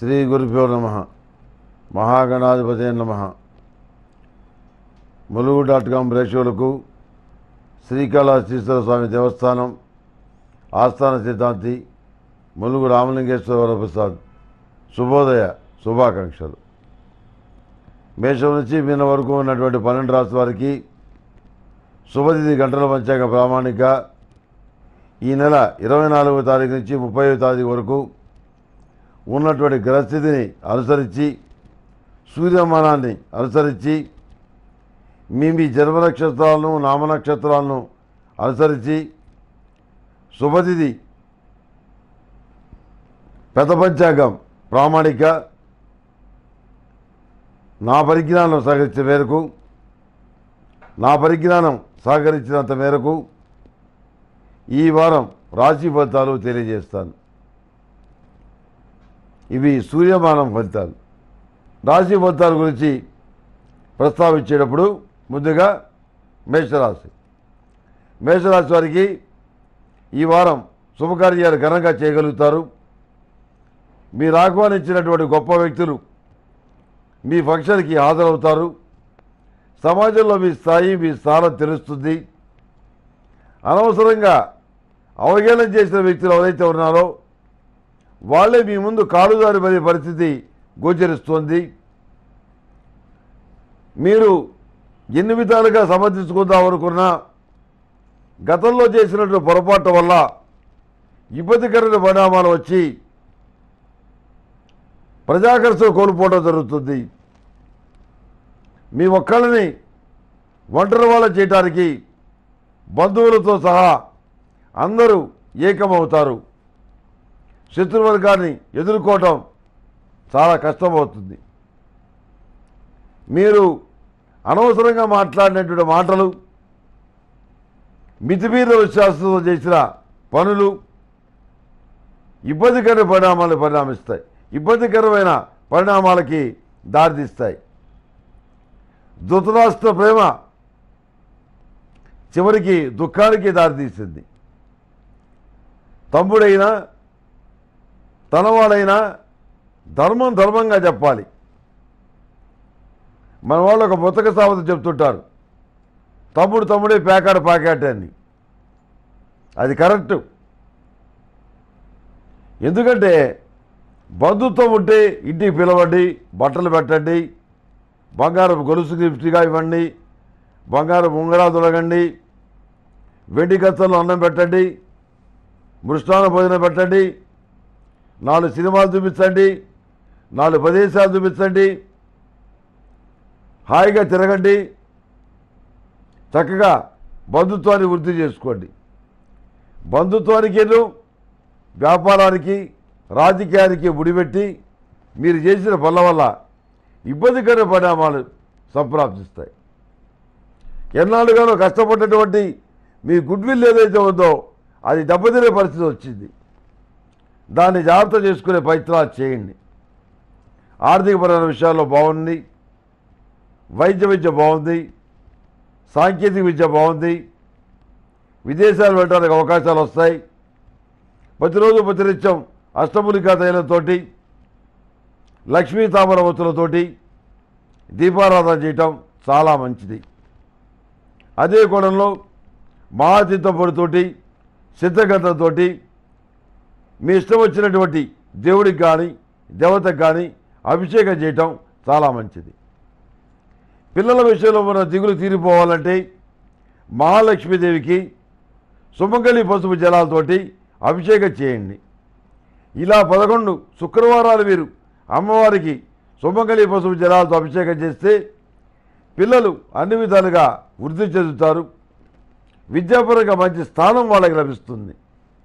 శ్రీ గురుభ్యో నమ మహాగణాధిపతి నమ ములుగు డాట్ కాం ప్రేక్షకులకు శ్రీకాళహస్తీశ్వర స్వామి దేవస్థానం ఆస్థాన సిద్ధాంతి ములుగు రామలింగేశ్వర వరప్రసాద్ శుభోదయ శుభాకాంక్షలు మేషం నుంచి మీన వరకు ఉన్నటువంటి పన్నెండు రాష్ట్రాల వారికి శుభతిథి గంటల పంచాంగ ప్రామాణిక ఈ నెల ఇరవై నాలుగవ తారీఖు నుంచి ముప్పై తారీఖు వరకు ఉన్నటువంటి గ్రహస్థితిని అనుసరించి సూర్యమానాన్ని అనుసరించి మీ మీ జన్మ నక్షత్రాలను నామ నక్షత్రాలను అనుసరించి శుభతిథి పెద్ద పంచాంగం ప్రామాణిక నా పరిజ్ఞానం సహకరించిన మేరకు నా పరిజ్ఞానం సహకరించినంత మేరకు ఈ వారం రాశి ఫలితాలు తెలియజేస్తాను ఇవి సూర్యమానం ఫలితాలు రాశి ఫలితాల గురించి ప్రస్తావించేటప్పుడు ముందుగా మేషరాశి మేషరాశి వారికి ఈ వారం శుభకార్యాలు ఘనంగా చేయగలుగుతారు మీరు ఆహ్వానించినటువంటి గొప్ప వ్యక్తులు మీ ఫంక్షన్కి హాజరవుతారు సమాజంలో మీ స్థాయి మీ స్థానం తెలుస్తుంది అనవసరంగా అవహేళన చేసిన వ్యక్తులు ఎవరైతే ఉన్నారో వాళ్ళే మీ ముందు కాలుదారి పడే పరిస్థితి గోచరిస్తోంది మీరు ఎన్ని విధాలుగా సమర్థించుకుందాం అనుకున్నా గతంలో చేసినటువంటి పొరపాటు వల్ల ఇబ్బందికరమైన పరిణామాలు వచ్చి ప్రజాకర్షణ కోల్పోవడం జరుగుతుంది మీ ఒక్కళ్ళని ఒంటరి వాళ్ళ చేయటానికి బంధువులతో సహా అందరూ ఏకమవుతారు శత్రువర్గాన్ని ఎదుర్కోవటం చాలా కష్టమవుతుంది మీరు అనవసరంగా మాట్లాడినటువంటి మాటలు మితిమీర విశ్వాసంతో చేసిన పనులు ఇబ్బందికర పరిణామాలు పరిణామిస్తాయి ఇబ్బందికరమైన పరిణామాలకి దారితీస్తాయి ధృతరాష్ట్ర ప్రేమ చివరికి దుఃఖానికి దారితీసింది తమ్ముడైనా తనవాడైనా ధర్మం ధర్మంగా చెప్పాలి మన వాళ్ళు ఒక ముతక సామెత చెప్తుంటారు తమ్ముడు తమ్ముడే పేకాట పాకాట అని అది కరెక్టు ఎందుకంటే బంధుత్వం ఉంటే ఇంటికి పిలవండి బట్టలు పెట్టండి బంగారం గొలుసు గిఫ్ట్గా ఇవ్వండి బంగారం ఉంగరాలు తొలగండి వెండి కత్తలు అన్నం పెట్టండి మృష్టాన భోజనం పెట్టండి నాలుగు సినిమాలు చూపించండి నాలుగు ప్రదేశాలు చూపించండి హాయిగా తిరగండి చక్కగా బంధుత్వాన్ని వృద్ధి చేసుకోండి బంధుత్వానికి వ్యాపారానికి రాజకీయానికి ముడిపెట్టి మీరు చేసిన పనుల వల్ల ఇబ్బందికర పరిణామాలు సంప్రాప్తిస్తాయి ఎన్నాళ్ళుగానో కష్టపడ్డటువంటి మీ గుడ్ విల్ ఏదైతే ఉందో అది దెబ్బతినే పరిస్థితి వచ్చింది దాన్ని జాగ్రత్త చేసుకునే ప్రయత్నాలు చేయండి ఆర్థికపరమైన విషయాల్లో బాగుంది వైద్య విద్య బాగుంది సాంకేతిక విద్య బాగుంది విదేశాలు వెళ్ళడానికి అవకాశాలు వస్తాయి ప్రతిరోజు ప్రతినిత్యం అష్టములికా తైలంతోటి లక్ష్మీ తామరవతులతోటి దీపారాధన చేయటం చాలా మంచిది అదే కోణంలో మహాతీర్థపొడితోటి సిద్ధగంధంతోటి మీ ఇష్టం వచ్చినటువంటి దేవుడికి కానీ దేవతకు కానీ అభిషేకం చేయటం చాలా మంచిది పిల్లల విషయంలో మన దిగులు తీరిపోవాలంటే మహాలక్ష్మీదేవికి సుమంగళి పసుపు జలాలతోటి అభిషేకం చేయండి ఇలా పదకొండు శుక్రవారాలు మీరు అమ్మవారికి సుమంగళి పసుపు జలాలతో అభిషేకం చేస్తే పిల్లలు అన్ని విధాలుగా వృద్ధి చెందుతారు విద్యాపరంగా మంచి స్థానం వాళ్ళకి లభిస్తుంది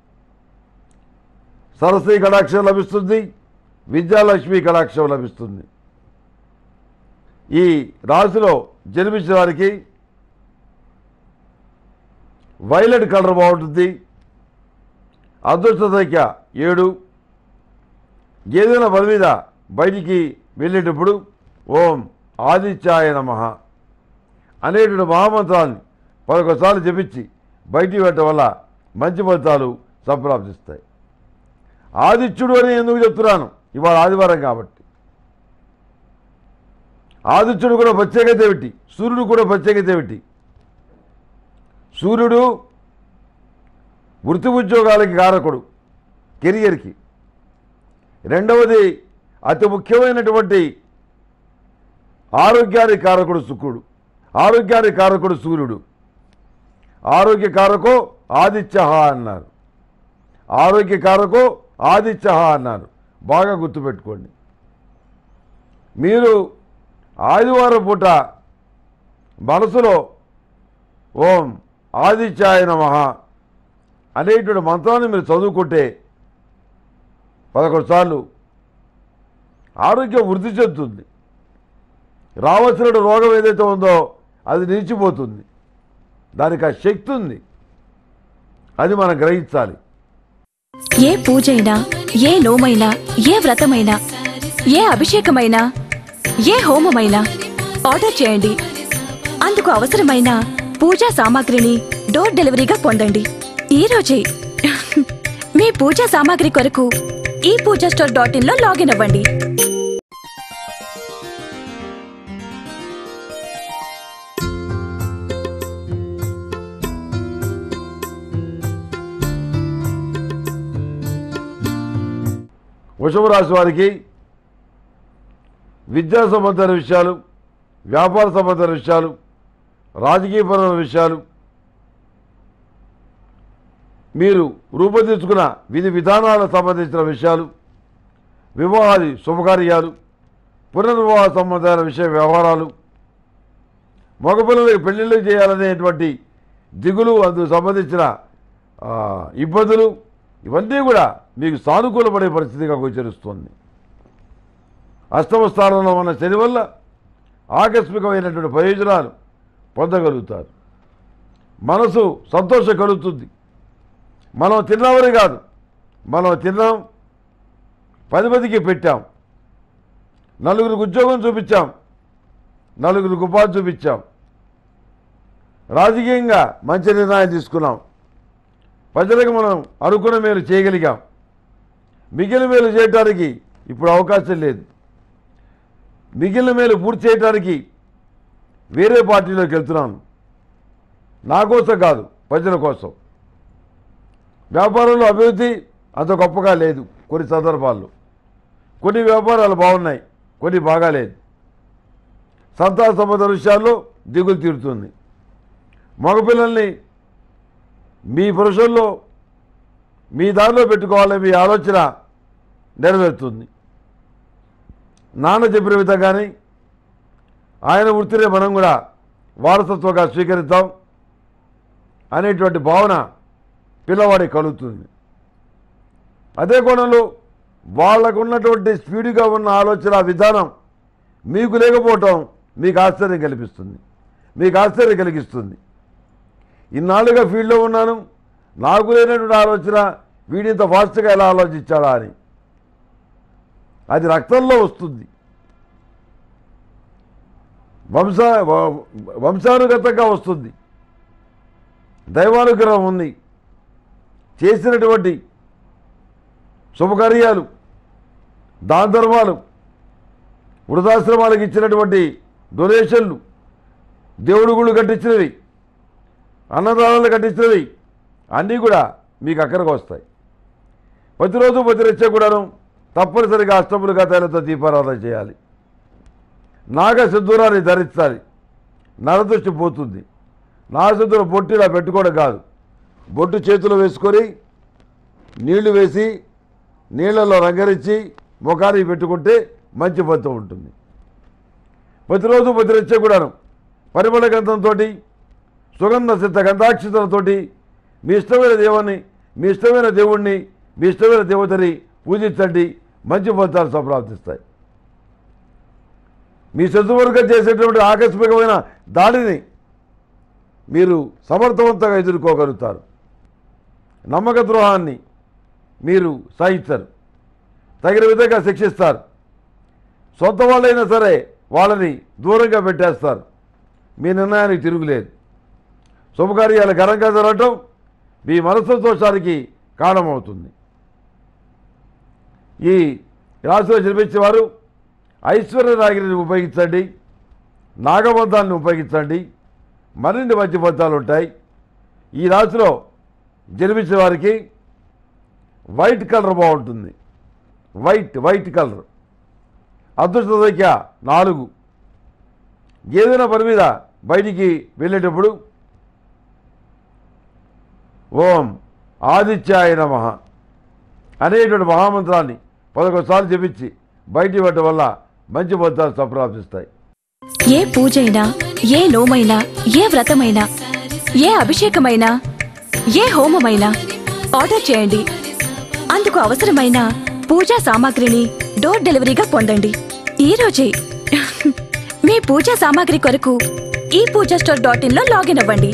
సరస్వతి కటాక్షం లభిస్తుంది విద్యాలక్ష్మి కటాక్షం లభిస్తుంది ఈ రాశిలో జన్మించిన వారికి వైలెట్ కలర్ బాగుంటుంది అదృష్ట సంఖ్య ఏడు ఏదైనా పని మీద బయటికి వెళ్ళేటప్పుడు ఓం ఆదిత్యాయ నమ అనేటువంటి మహామంత్రాన్ని పదకొసార్లు జపించి బయటికి వెళ్ళటం వల్ల మంచి ఫలితాలు సంప్రాప్తిస్తాయి ఆదిత్యుడు అని ఎందుకు చెప్తున్నాను ఇవాళ ఆదివారం కాబట్టి ఆదిత్యుడు కూడా ప్రత్యేకత ఏమిటి సూర్యుడు కూడా ప్రత్యేకత ఏమిటి సూర్యుడు వృత్తి ఉద్యోగాలకి కారకుడు కెరియర్కి రెండవది అతి ముఖ్యమైనటువంటి ఆరోగ్యానికి కారకుడు శుక్రుడు ఆరోగ్యానికి కారకుడు సూర్యుడు ఆరోగ్య కారకో ఆదిత్య అన్నారు ఆరోగ్య కారకో ఆదిత్య అన్నారు బాగా గుర్తుపెట్టుకోండి మీరు ఆదివారం పూట మనసులో ఓం ఆదిత్యాయ నమః అనేటువంటి మంత్రాన్ని మీరు చదువుకుంటే పదకొండు సార్లు ఆరోగ్యం వృద్ధి చెందుతుంది రావాల్సిన రోగం ఏదైతే ఉందో అది నిలిచిపోతుంది దానికి ఆ శక్తి ఉంది అది మనం గ్రహించాలి ఏ పూజైనా ఏ నోమైనా ఏ వ్రతమైనా ఏ అభిషేకమైనా ఏ హోమమైనా ఆర్డర్ చేయండి అందుకు అవసరమైన పూజా సామాగ్రిని డోర్ డెలివరీగా పొందండి ఈ రోజే మీ పూజా సామాగ్రి కొరకు ఈ పూజా స్టోర్ డాట్ ఇన్ లో లాగిన్ అవ్వండి వృషభ రాశి వారికి విద్యా సంబంధమైన విషయాలు వ్యాపార సంబంధమైన విషయాలు రాజకీయపరమైన విషయాలు మీరు రూపొందించుకున్న విధి విధానాలకు సంబంధించిన విషయాలు వివాహాది శుభకార్యాలు పునర్వివాహ సంబంధమైన విషయ వ్యవహారాలు మగపిల్లలకి పెళ్లిళ్ళు చేయాలనేటువంటి దిగులు అందుకు సంబంధించిన ఆ, ఇబ్బందులు ఇవన్నీ కూడా మీకు సానుకూలపడే పరిస్థితిగా గోచరిస్తుంది అష్టమ స్థానంలో ఉన్న శని వల్ల ఆకస్మికమైనటువంటి ప్రయోజనాలు పొందగలుగుతారు మనసు సంతోషం కలుగుతుంది మనం తిన్నామని కాదు మనం తిన్నాం పది మందికి పెట్టాం నలుగురికి ఉద్యోగం చూపించాం నలుగురికి ఉపాధి చూపించాం రాజకీయంగా మంచి నిర్ణయం తీసుకున్నాం ప్రజలకు మనం అనుకున్న మేలు చేయగలిగాం మిగిలిన మేలు చేయడానికి ఇప్పుడు అవకాశం లేదు మిగిలిన మేలు పూర్తి చేయడానికి వేరే పార్టీలోకి వెళ్తున్నాను నా కోసం కాదు ప్రజల కోసం వ్యాపారంలో అభివృద్ధి అంత గొప్పగా లేదు కొన్ని సందర్భాల్లో కొన్ని వ్యాపారాలు బాగున్నాయి కొన్ని బాగాలేదు సంతాన సంబంధ విషయాల్లో దిగులు తీరుతుంది మగపిల్లల్ని మీ పురుషుల్లో మీ దారిలో పెట్టుకోవాలని మీ ఆలోచన నెరవేరుతుంది నాన్న చెప్పిన విధంగానే ఆయన వృత్తినే మనం కూడా వారసత్వంగా స్వీకరిద్దాం అనేటువంటి భావన పిల్లవాడికి కలుగుతుంది అదే కోణంలో వాళ్ళకు ఉన్నటువంటి స్పీడ్గా ఉన్న ఆలోచన విధానం మీకు లేకపోవటం మీకు ఆశ్చర్యం కల్పిస్తుంది మీకు ఆశ్చర్యం కలిగిస్తుంది ఇన్నాళ్ళుగా ఫీల్డ్లో ఉన్నాను నాకు లేనటువంటి ఆలోచన వీడింత ఫాస్ట్గా ఎలా ఆలోచించాడా అని అది రక్తంలో వస్తుంది వంశ వ- వంశానుగతంగా వస్తుంది దైవానుగ్రహం ఉంది చేసినటువంటి శుభకార్యాలు దాన ధర్మాలు వృద్ధాశ్రమాలకు ఇచ్చినటువంటి డొనేషన్లు దేవుడు గుళ్ళు కట్టించినవి అన్నదానాలు కట్టించినవి అన్నీ కూడా మీకు అక్కడికి వస్తాయి ప్రతిరోజు ప్రతిరచ్చ కూడాను తప్పనిసరిగా అష్టములుగా తైలతో దీపారాధన చేయాలి నాగ సిద్ధూరాన్ని ధరించాలి నరదృష్టి పోతుంది నాగసిద్ధుర బొట్టు ఇలా పెట్టుకోవడం కాదు బొట్టు చేతిలో వేసుకొని నీళ్లు వేసి నీళ్ళల్లో రంగరించి ముఖానికి పెట్టుకుంటే మంచి ఫలితం ఉంటుంది ప్రతిరోజు ప్రతిరచ్చ కూడాను పరిమళ గంధంతో సుగంధ సిద్ధ గంధాక్షతలతోటి మీ ఇష్టమైన దేవుణ్ణి మీ ఇష్టమైన దేవుణ్ణి మీ ఇష్టమైన దేవతని పూజించండి మంచి ఫలితాలు సంప్రాప్తిస్తాయి మీ శత్రువర్గం చేసేటువంటి ఆకస్మికమైన దాడిని మీరు సమర్థవంతంగా ఎదుర్కోగలుగుతారు నమ్మక ద్రోహాన్ని మీరు సహించరు తగిన విధంగా శిక్షిస్తారు సొంత వాళ్ళైనా సరే వాళ్ళని దూరంగా పెట్టేస్తారు మీ నిర్ణయానికి తిరుగులేదు శుభకార్యాలు ఘనంగా జరగటం మీ మనస్సంతోషానికి కారణమవుతుంది ఈ ఈ రాశిలో జన్మించేవారు ఐశ్వర్య రాగిని ఉపయోగించండి నాగబంధాన్ని ఉపయోగించండి మరిన్ని మంచి ఫలితాలు ఉంటాయి ఈ రాశిలో జన్మించిన వారికి వైట్ కలర్ బాగుంటుంది వైట్ వైట్ కలర్ అదృష్ట సంఖ్య నాలుగు ఏదైనా పని మీద బయటికి వెళ్ళేటప్పుడు ఓం ఆదిత్యాయ నమ అనేటువంటి మహామంత్రాన్ని పదకొండుసార్లు జపించి బయటికి పెట్టడం వల్ల మంచి ఫలితాలు సంప్రాప్తిస్తాయి ఏ పూజైనా ఏ నోమైనా ఏ వ్రతమైనా ఏ అభిషేకమైనా ఏ హోమమైనా ఆర్డర్ చేయండి అందుకు అవసరమైన పూజా సామాగ్రిని డోర్ డెలివరీగా పొందండి ఈ రోజే మీ పూజా సామాగ్రి కొరకు ఈ పూజా స్టోర్ డాట్ ఇన్ లో లాగిన్ అవ్వండి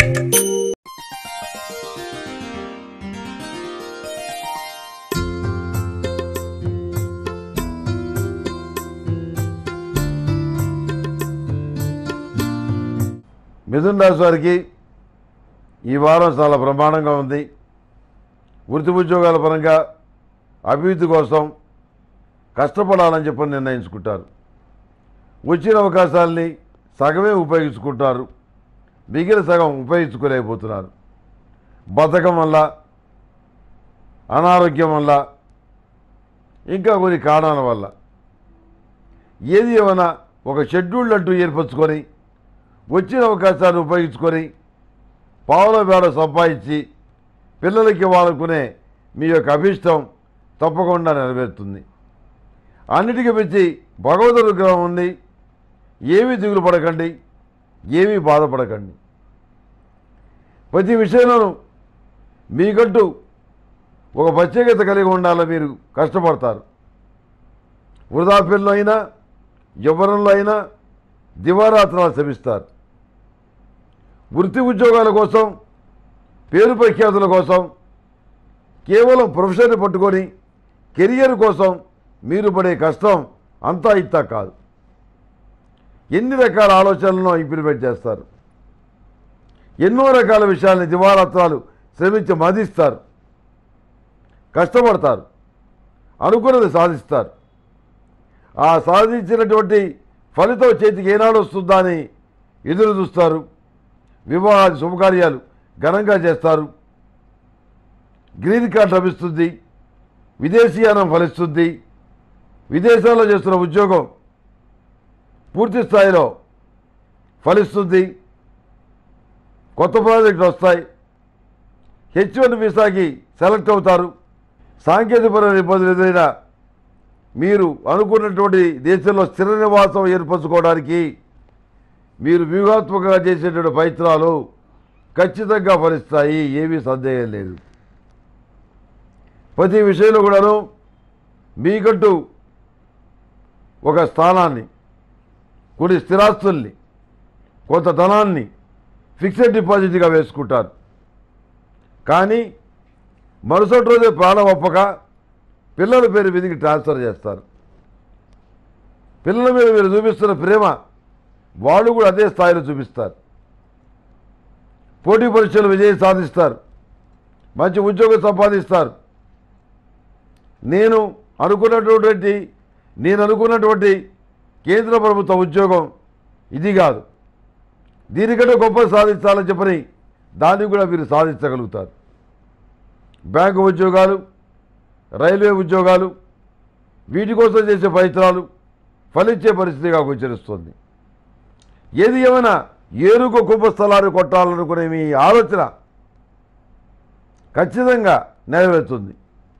మిథున్ రాశి వారికి ఈ వారం చాలా బ్రహ్మాండంగా ఉంది వృత్తి ఉద్యోగాల పరంగా అభివృద్ధి కోసం కష్టపడాలని చెప్పి నిర్ణయించుకుంటారు వచ్చిన అవకాశాలని సగమే ఉపయోగించుకుంటారు మిగిలిన సగం ఉపయోగించుకోలేకపోతున్నారు బద్ధకం వల్ల అనారోగ్యం వల్ల ఇంకా కొన్ని కారణాల వల్ల ఏది ఏమైనా ఒక షెడ్యూల్ అంటూ ఏర్పరచుకొని వచ్చిన అవకాశాన్ని ఉపయోగించుకొని పావుల వేడ సంపాదించి పిల్లలకి వాడుకునే మీ యొక్క అభిష్టం తప్పకుండా నెరవేరుతుంది అన్నిటికీ మించి భగవద్ అనుగ్రహం ఉంది ఏమీ దిగులు పడకండి ఏమీ బాధపడకండి ప్రతి విషయంలోనూ మీకంటూ ఒక ప్రత్యేకత కలిగి ఉండాలని మీరు కష్టపడతారు వృధాప్యంలో అయినా యవ్వనంలో అయినా దివారాత్రాలు శ్రమిస్తారు వృత్తి ఉద్యోగాల కోసం పేరు ప్రఖ్యాతుల కోసం కేవలం ప్రొఫెషన్ పట్టుకొని కెరియర్ కోసం మీరు పడే కష్టం అంతా ఇంతా కాదు ఎన్ని రకాల ఆలోచనలను ఇంప్లిమెంట్ చేస్తారు ఎన్నో రకాల విషయాల్ని దివారాత్రాలు శ్రమించి మదిస్తారు కష్టపడతారు అనుకున్నది సాధిస్తారు ఆ సాధించినటువంటి ఫలితం చేతికి ఏనాడు వస్తుందా అని ఎదురు చూస్తారు వివాహాది శుభకార్యాలు ఘనంగా చేస్తారు గ్రీన్ కార్డ్ లభిస్తుంది విదేశీయానం ఫలిస్తుంది విదేశాల్లో చేస్తున్న ఉద్యోగం పూర్తి స్థాయిలో ఫలిస్తుంది కొత్త ప్రాజెక్టులు వస్తాయి హెచ్ వన్ వీసాకి సెలెక్ట్ అవుతారు సాంకేతికపరమైన ఇబ్బందులు ఎదురైనా మీరు అనుకున్నటువంటి దేశంలో స్థిర నివాసం ఏర్పరచుకోవడానికి మీరు వ్యూహాత్మకంగా చేసేటువంటి ప్రయత్నాలు ఖచ్చితంగా ఫలిస్తాయి ఏమీ సందేహం లేదు ప్రతి విషయంలో కూడాను మీకంటూ ఒక స్థానాన్ని కొన్ని స్థిరాస్తుల్ని కొంత ధనాన్ని ఫిక్స్డ్ డిపాజిట్గా వేసుకుంటారు కానీ మరుసటి రోజే ప్రాణం ఒప్పక పిల్లల పేరు మీదకి ట్రాన్స్ఫర్ చేస్తారు పిల్లల మీద మీరు చూపిస్తున్న ప్రేమ వాళ్ళు కూడా అదే స్థాయిలో చూపిస్తారు పోటీ పరీక్షలు విజయం సాధిస్తారు మంచి ఉద్యోగం సంపాదిస్తారు నేను అనుకున్నటువంటి నేను అనుకున్నటువంటి కేంద్ర ప్రభుత్వ ఉద్యోగం ఇది కాదు దీనికంటే గొప్ప సాధించాలని చెప్పని దాన్ని కూడా మీరు సాధించగలుగుతారు బ్యాంకు ఉద్యోగాలు రైల్వే ఉద్యోగాలు వీటి కోసం చేసే ప్రయత్నాలు ఫలించే పరిస్థితిగా గోచరిస్తుంది ఏది ఏమైనా ఏరుకు కుంభస్థలాన్ని కొట్టాలనుకునే మీ ఆలోచన ఖచ్చితంగా నెరవేరుతుంది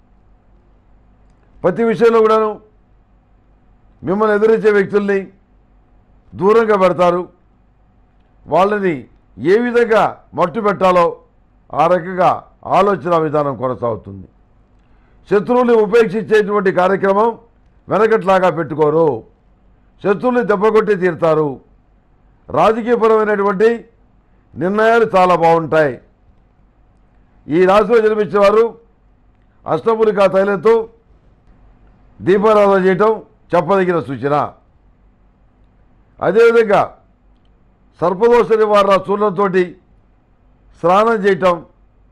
ప్రతి విషయంలో కూడాను మిమ్మల్ని ఎదిరించే వ్యక్తుల్ని దూరంగా పెడతారు వాళ్ళని ఏ విధంగా మట్టు పెట్టాలో ఆ రకంగా ఆలోచన విధానం కొనసాగుతుంది శత్రువుల్ని ఉపేక్షించేటువంటి కార్యక్రమం వెనకట్లాగా పెట్టుకోరు శత్రువుల్ని దెబ్బకొట్టి తీరుతారు రాజకీయపరమైనటువంటి నిర్ణయాలు చాలా బాగుంటాయి ఈ రాశిలో జన్మించిన వారు అష్టములికా తైలంతో దీపారాధన చేయటం చెప్పదగిన సూచన అదేవిధంగా సర్పదోష నివారణ చూర్ణంతో స్నానం చేయటం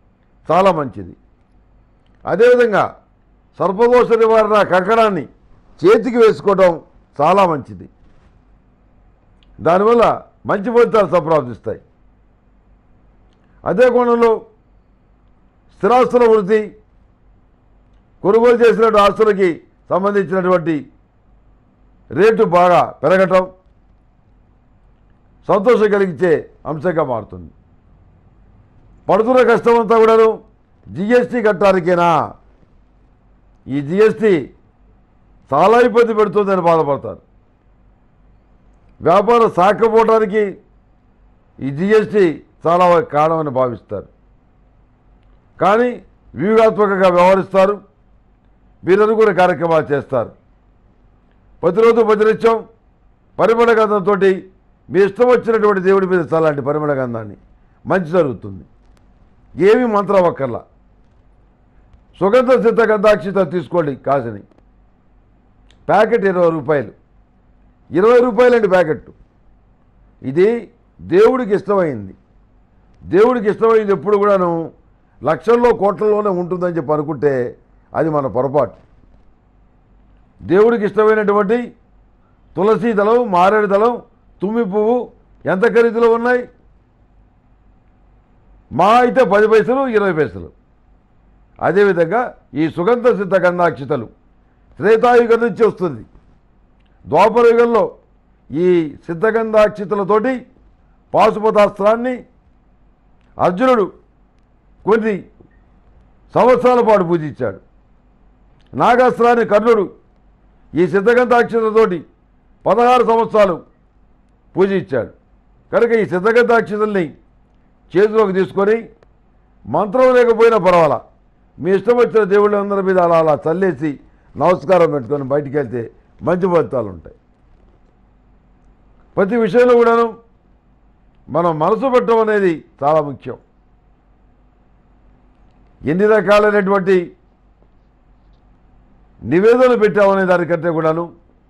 చాలా మంచిది అదేవిధంగా సర్పదోష నివారణ కంకణాన్ని చేతికి వేసుకోవడం చాలా మంచిది దానివల్ల మంచి ఫలితాలు సంప్రాప్తిస్తాయి అదే కోణంలో స్థిరాస్తుల వృద్ధి కొనుగోలు చేసినటువంటి ఆస్తులకి సంబంధించినటువంటి రేటు బాగా పెరగటం సంతోషం కలిగించే అంశంగా మారుతుంది పడుతున్న కష్టం అంతా కూడాను జిఎస్టీ కట్టడానికేనా ఈ జిఎస్టీ చాలా ఇబ్బంది పెడుతుందని బాధపడతారు వ్యాపారం సాకపోవడానికి ఈ జిఎస్టీ చాలా కారణమని భావిస్తారు కానీ వ్యూహాత్మకంగా వ్యవహరిస్తారు వీరు కూడా కార్యక్రమాలు చేస్తారు ప్రతిరోజు ప్రతినిత్యం పరిమళ గంధంతో మీ ఇష్టం వచ్చినటువంటి దేవుడి మీద చల్లండి పరిమళ గంధాన్ని మంచి జరుగుతుంది ఏమీ మంత్రం అక్కర్లా సుగంధ సిద్ధ గంధాక్షిత తీసుకోండి కాసిని ప్యాకెట్ ఇరవై రూపాయలు ఇరవై రూపాయలండి ప్యాకెట్ ఇది దేవుడికి ఇష్టమైంది దేవుడికి ఇష్టమైంది ఎప్పుడు కూడాను లక్షల్లో కోట్లలోనే ఉంటుందని చెప్పి అనుకుంటే అది మన పొరపాటు దేవుడికి ఇష్టమైనటువంటి తులసి దళం మారేడు దళం తుమ్మి పువ్వు ఎంత ఖరీదులో ఉన్నాయి మా అయితే పది పైసలు ఇరవై పైసలు అదేవిధంగా ఈ సుగంధ సిద్ధ గంధాక్షితలు త్రేతాయుగం నుంచి వస్తుంది ద్వాపర యుగంలో ఈ సిద్ధగంధాక్షితలతోటి పాశుపతాస్త్రాన్ని అర్జునుడు కొన్ని సంవత్సరాల పాటు పూజించాడు నాగాస్త్రాన్ని కర్ణుడు ఈ సిద్ధగంధాక్షతతోటి పదహారు సంవత్సరాలు పూజించాడు కనుక ఈ సిద్ధగంధాక్షతల్ని చేతిలోకి తీసుకొని మంత్రం లేకపోయినా పర్వాలా మీ ఇష్టం వచ్చిన దేవుళ్ళందరి మీద అలా అలా చల్లేసి నమస్కారం పెట్టుకొని బయటికి వెళ్తే మంచి ఫలితాలు ఉంటాయి ప్రతి విషయంలో కూడాను మనం మనసు పెట్టడం అనేది చాలా ముఖ్యం ఎన్ని రకాలైనటువంటి నివేదనలు పెట్టామనే దానికంటే కూడాను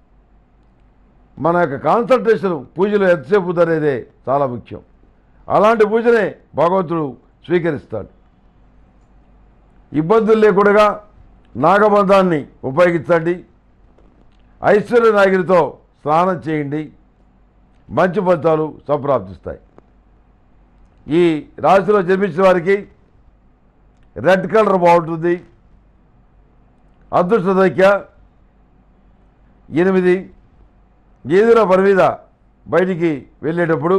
మన యొక్క కాన్సన్ట్రేషన్ పూజలో ఎంతసేపు ఉందనేదే చాలా ముఖ్యం అలాంటి పూజనే భగవంతుడు స్వీకరిస్తాడు ఇబ్బందులు లేకుండా నాగబంధాన్ని ఉపయోగించండి ఐశ్వర్య నాగిరితో స్నానం చేయండి మంచి ఫలితాలు సంప్రాప్తిస్తాయి ఈ రాశిలో జన్మించిన వారికి రెడ్ కలర్ బాగుంటుంది అదృష్ట సంఖ్య ఎనిమిది ఏదైనా పని మీద బయటికి వెళ్ళేటప్పుడు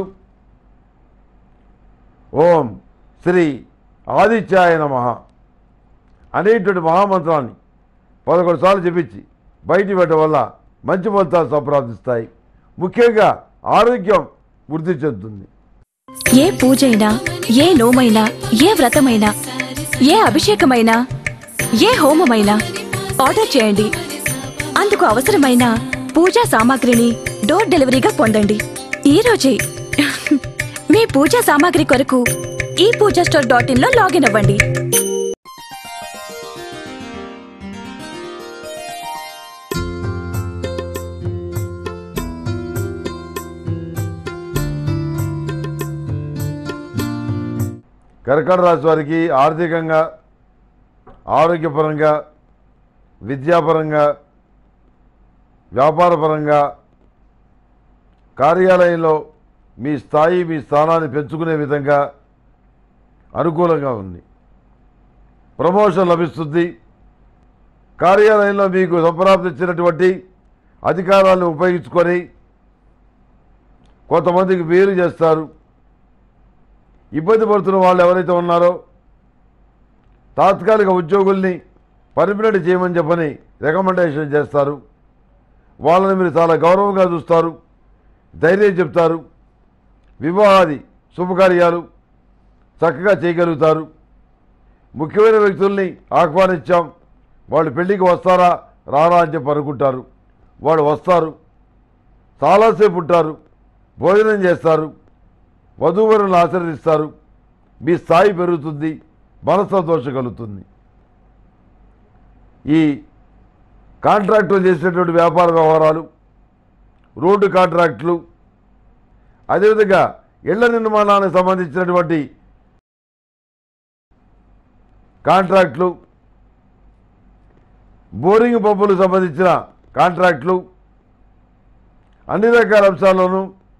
ఓం శ్రీ ఆదిత్యాయ నమః అనేటువంటి మహామంత్రాన్ని పదకొండు సార్లు చెప్పించి బయటికి పెట్టడం వల్ల మంచి ఫలితాలు సంప్రాప్తిస్తాయి ముఖ్యంగా ఆరోగ్యం వృద్ధి చెందుతుంది ఏ పూజైనా ఏ నోమైనా ఏ వ్రతమైనా ఏ అభిషేకమైనా ఏ హోమమైనా ఆర్డర్ చేయండి అందుకు అవసరమైన పూజా సామాగ్రిని డోర్ డెలివరీగా పొందండి ఈ రోజే మీ పూజా సామాగ్రి కొరకు ఈ పూజా స్టోర్ డాట్ ఇన్ లో లాగిన్ అవ్వండి కర్కట రాశి వారికి ఆర్థికంగా ఆరోగ్యపరంగా విద్యాపరంగా వ్యాపారపరంగా కార్యాలయంలో మీ స్థాయి మీ స్థానాన్ని పెంచుకునే విధంగా అనుకూలంగా ఉంది ప్రమోషన్ లభిస్తుంది కార్యాలయంలో మీకు సంప్రాప్తించినటువంటి అధికారాలను ఉపయోగించుకొని కొంతమందికి మేలు చేస్తారు ఇబ్బంది పడుతున్న వాళ్ళు ఎవరైతే ఉన్నారో తాత్కాలిక ఉద్యోగుల్ని పర్మినెంట్ చేయమని చెప్పని రికమెండేషన్ చేస్తారు వాళ్ళని మీరు చాలా గౌరవంగా చూస్తారు ధైర్యం చెప్తారు వివాహాది శుభకార్యాలు చక్కగా చేయగలుగుతారు ముఖ్యమైన వ్యక్తుల్ని ఆహ్వానించాం వాళ్ళు పెళ్ళికి వస్తారా రారా అని చెప్పి అనుకుంటారు వాళ్ళు వస్తారు చాలాసేపు ఉంటారు భోజనం చేస్తారు వధూవరులను ఆశీర్వదిస్తారు మీ స్థాయి పెరుగుతుంది మనస్సంతోషం కలుగుతుంది ఈ కాంట్రాక్టులు చేసేటువంటి వ్యాపార వ్యవహారాలు రోడ్డు కాంట్రాక్టులు అదేవిధంగా ఇళ్ల నిర్మాణానికి సంబంధించినటువంటి కాంట్రాక్టులు బోరింగ్ పంపులకు సంబంధించిన కాంట్రాక్ట్లు అన్ని రకాల అంశాల్లోనూ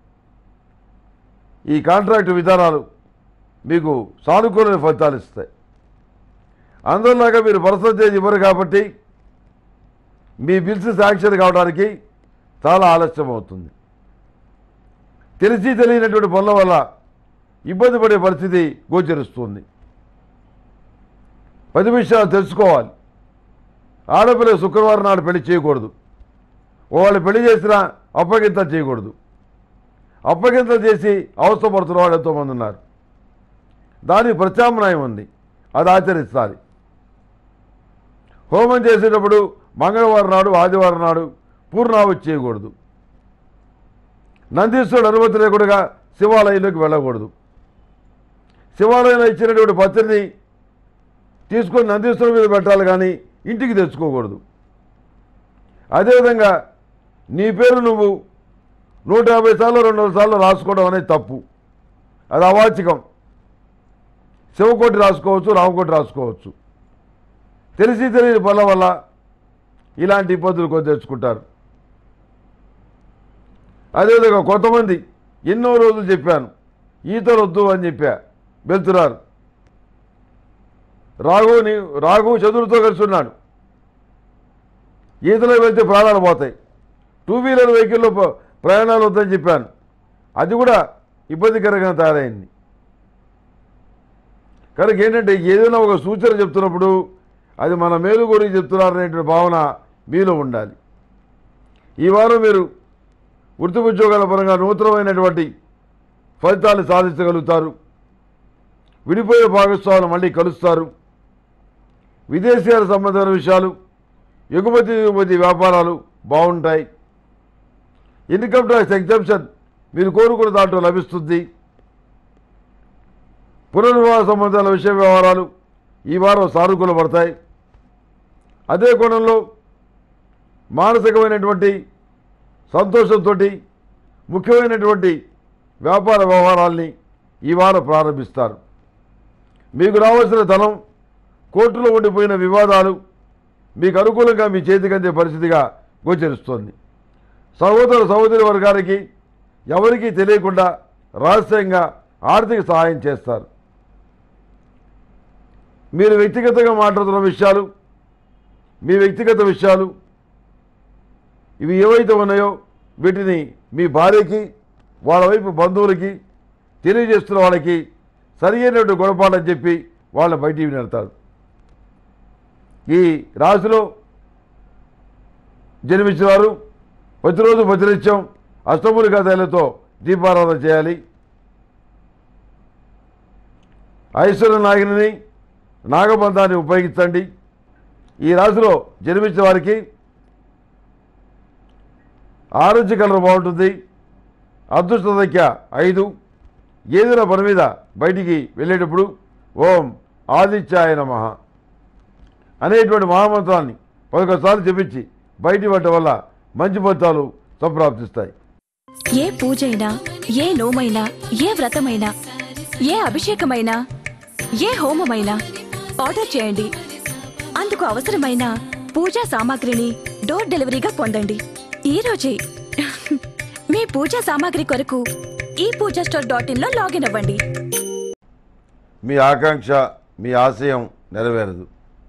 ఈ కాంట్రాక్ట్ విధానాలు మీకు సానుకూలమైన ఫలితాలు ఇస్తాయి అందరిలాగా మీరు పర్సంటేజ్ ఇవ్వరు కాబట్టి మీ బిల్స్ శాంక్షన్ కావడానికి చాలా ఆలస్యం అవుతుంది తెలిసి తెలియనటువంటి పనుల వల్ల ఇబ్బంది పడే పరిస్థితి గోచరిస్తుంది పది విషయాలు తెలుసుకోవాలి ఆడపిల్ల శుక్రవారం నాడు పెళ్లి చేయకూడదు వాళ్ళు పెళ్లి చేసినా అప్పగింతలు చేయకూడదు అప్పగింతలు చేసి అవసరపడుతున్న వాళ్ళు ఎంతోమంది ఉన్నారు దానికి ప్రత్యామ్నాయం ఉంది అది ఆచరించాలి హోమం చేసేటప్పుడు మంగళవారం నాడు ఆదివారం నాడు పూర్ణావతి చేయకూడదు నందీశ్వరుడు అనుమతి లేకుండా శివాలయంలోకి వెళ్ళకూడదు శివాలయంలో ఇచ్చినటువంటి పత్రిని తీసుకొని నందీశ్వరుడి మీద పెట్టాలి కానీ ఇంటికి తెచ్చుకోకూడదు అదేవిధంగా నీ పేరు నువ్వు నూట యాభై సార్లు రెండు వందల సార్లు రాసుకోవడం అనేది తప్పు అది అవాచికం శివకోటి రాసుకోవచ్చు రామకోటి రాసుకోవచ్చు తెలిసి తెలియని పనుల వల్ల ఇలాంటి ఇబ్బందులు కొని తెచ్చుకుంటారు అదేవిధంగా కొంతమంది ఎన్నో రోజులు చెప్పాను ఈతలు వద్దు అని చెప్పా వెళ్తున్నారు రాఘుని రాఘు చదువులతో కలిసి ఉన్నాడు ఈతలో వెళ్తే ప్రాణాలు పోతాయి టూ వీలర్ వెహికల్లో ప- ప్రయాణాలు వద్దని చెప్పాను అది కూడా ఇబ్బందికరంగా తయారైంది కనుక ఏంటంటే ఏదైనా ఒక సూచన చెప్తున్నప్పుడు అది మన మేలు గురించి చెప్తున్నారనేటువంటి భావన మీలో ఉండాలి ఈ వారం మీరు వృత్తి ఉద్యోగాల పరంగా నూతనమైనటువంటి ఫలితాలు సాధించగలుగుతారు విడిపోయే భాగస్వాములు మళ్ళీ కలుస్తారు విదేశీయాల సంబంధమైన విషయాలు ఎగుమతి దిగుమతి వ్యాపారాలు బాగుంటాయి ఇన్కమ్ ట్యాక్స్ ఎగ్జామ్షన్ మీరు కోరుకున్న దాంట్లో లభిస్తుంది పునర్వివాహ సంబంధాల విషయ వ్యవహారాలు ఈ వారం సానుకూల పడతాయి అదే కోణంలో మానసికమైనటువంటి సంతోషంతో ముఖ్యమైనటువంటి వ్యాపార వ్యవహారాల్ని ఈ వారం ప్రారంభిస్తారు మీకు రావాల్సిన ధనం కోర్టులో ఉండిపోయిన వివాదాలు మీకు అనుకూలంగా మీ చేతికి అందే పరిస్థితిగా గోచరిస్తోంది సహోదర సహోదరి వర్గానికి ఎవరికీ తెలియకుండా రహస్యంగా ఆర్థిక సహాయం చేస్తారు మీరు వ్యక్తిగతంగా మాట్లాడుతున్న విషయాలు మీ వ్యక్తిగత విషయాలు ఇవి ఏవైతే ఉన్నాయో వీటిని మీ భార్యకి వాళ్ళ వైపు బంధువులకి తెలియజేస్తున్న వాళ్ళకి సరి అయినటువంటి గుణపాఠం చెప్పి వాళ్ళ బయటికి నెడతారు ఈ రాశిలో జన్మించిన వారు ప్రతిరోజు ప్రతినిత్యం అష్టములికా తైలతో దీపారాధన చేయాలి ఐశ్వర్య నాగిని నాగబంధాన్ని ఉపయోగించండి ఈ రాశిలో జన్మించిన వారికి ఆరెంజ్ కలర్ బాగుంటుంది అదృష్ట సంఖ్య ఐదు ఏదైనా పని మీద బయటికి వెళ్ళేటప్పుడు ఓం ఆదిత్యాయ నమః అనేటువంటి మహామంత్రాన్ని పదకొండుసార్లు చెప్పించి బయటి పడటం వల్ల మంచి ఫలితాలు సంప్రాప్తిస్తాయి ఏ పూజైనా ఏ నోమైనా ఏ వ్రతమైనా ఏ అభిషేకమైనా ఏ హోమమైనా ఆర్డర్ చేయండి అందుకు అవసరమైన పూజా సామాగ్రిని డోర్ డెలివరీగా పొందండి ఈ రోజే మీ పూజా సామాగ్రి కొరకు ఈ పూజా స్టోర్ డాట్ ఇన్ లో లాగిన్ అవ్వండి మీ ఆకాంక్ష మీ ఆశయం నెరవేరదు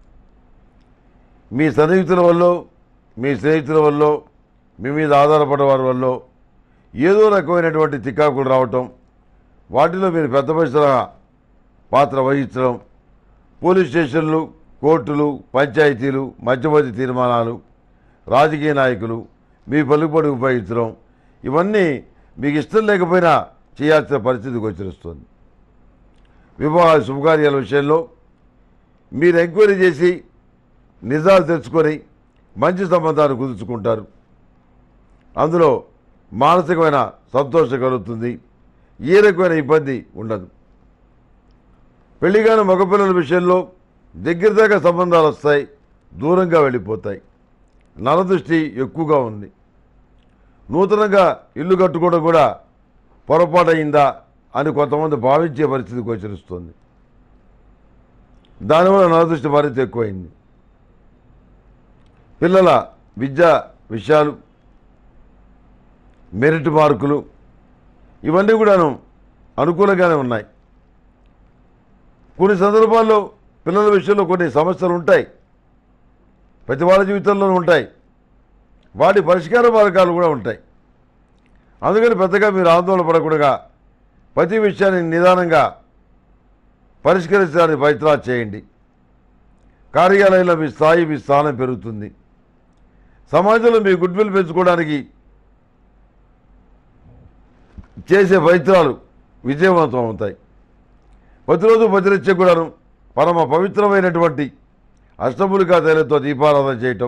మీ సన్నిహితుల వల్ల మీ స్నేహితుల వల్ల మీ మీద ఆధారపడే వారి వల్ల ఏదో రకమైనటువంటి తిక్కాకులు రావటం వాటిలో మీరు పెద్ద పరిసర పాత్ర వహించడం పోలీస్ స్టేషన్లు కోర్టులు పంచాయతీలు మధ్యవర్తి తీర్మానాలు రాజకీయ నాయకులు మీ పలుకుబడి ఉపయోగించడం ఇవన్నీ మీకు ఇష్టం లేకపోయినా చేయాల్సిన పరిస్థితి గోచరిస్తుంది వివాహ శుభకార్యాల విషయంలో మీరు ఎంక్వైరీ చేసి నిజాలు తెచ్చుకొని మంచి సంబంధాలు కుదుర్చుకుంటారు అందులో మానసికమైన సంతోషం కలుగుతుంది ఏ రకమైన ఇబ్బంది ఉండదు పెళ్లిగాని మగపిల్లల విషయంలో దగ్గర దాకా సంబంధాలు వస్తాయి దూరంగా వెళ్ళిపోతాయి నరదృష్టి ఎక్కువగా ఉంది నూతనంగా ఇల్లు కట్టుకోవడం కూడా పొరపాటు అయిందా అని కొంతమంది భావించే పరిస్థితి గోచరిస్తుంది దానివల్ల నరదృష్టి మరింత ఎక్కువైంది పిల్లల విద్య విషయాలు మెరిట్ మార్కులు ఇవన్నీ కూడాను అనుకూలంగానే ఉన్నాయి కొన్ని సందర్భాల్లో పిల్లల విషయంలో కొన్ని సమస్యలు ఉంటాయి ప్రతి వాళ్ళ జీవితంలోనూ ఉంటాయి వాటి పరిష్కార మార్గాలు కూడా ఉంటాయి అందుకని పెద్దగా మీరు ఆందోళన పడకుండా ప్రతి విషయాన్ని నిదానంగా పరిష్కరించడానికి ప్రయత్నాలు చేయండి కార్యాలయంలో మీ స్థాయి మీ స్థానం పెరుగుతుంది సమాజంలో మీ గుడ్ విల్ పెంచుకోవడానికి చేసే ప్రయత్నాలు విజయవంతం అవుతాయి ప్రతిరోజు ప్రతినిత్యం కూడాను పరమ పవిత్రమైనటువంటి అష్టములికా తైలంతో దీపారాధన చేయటం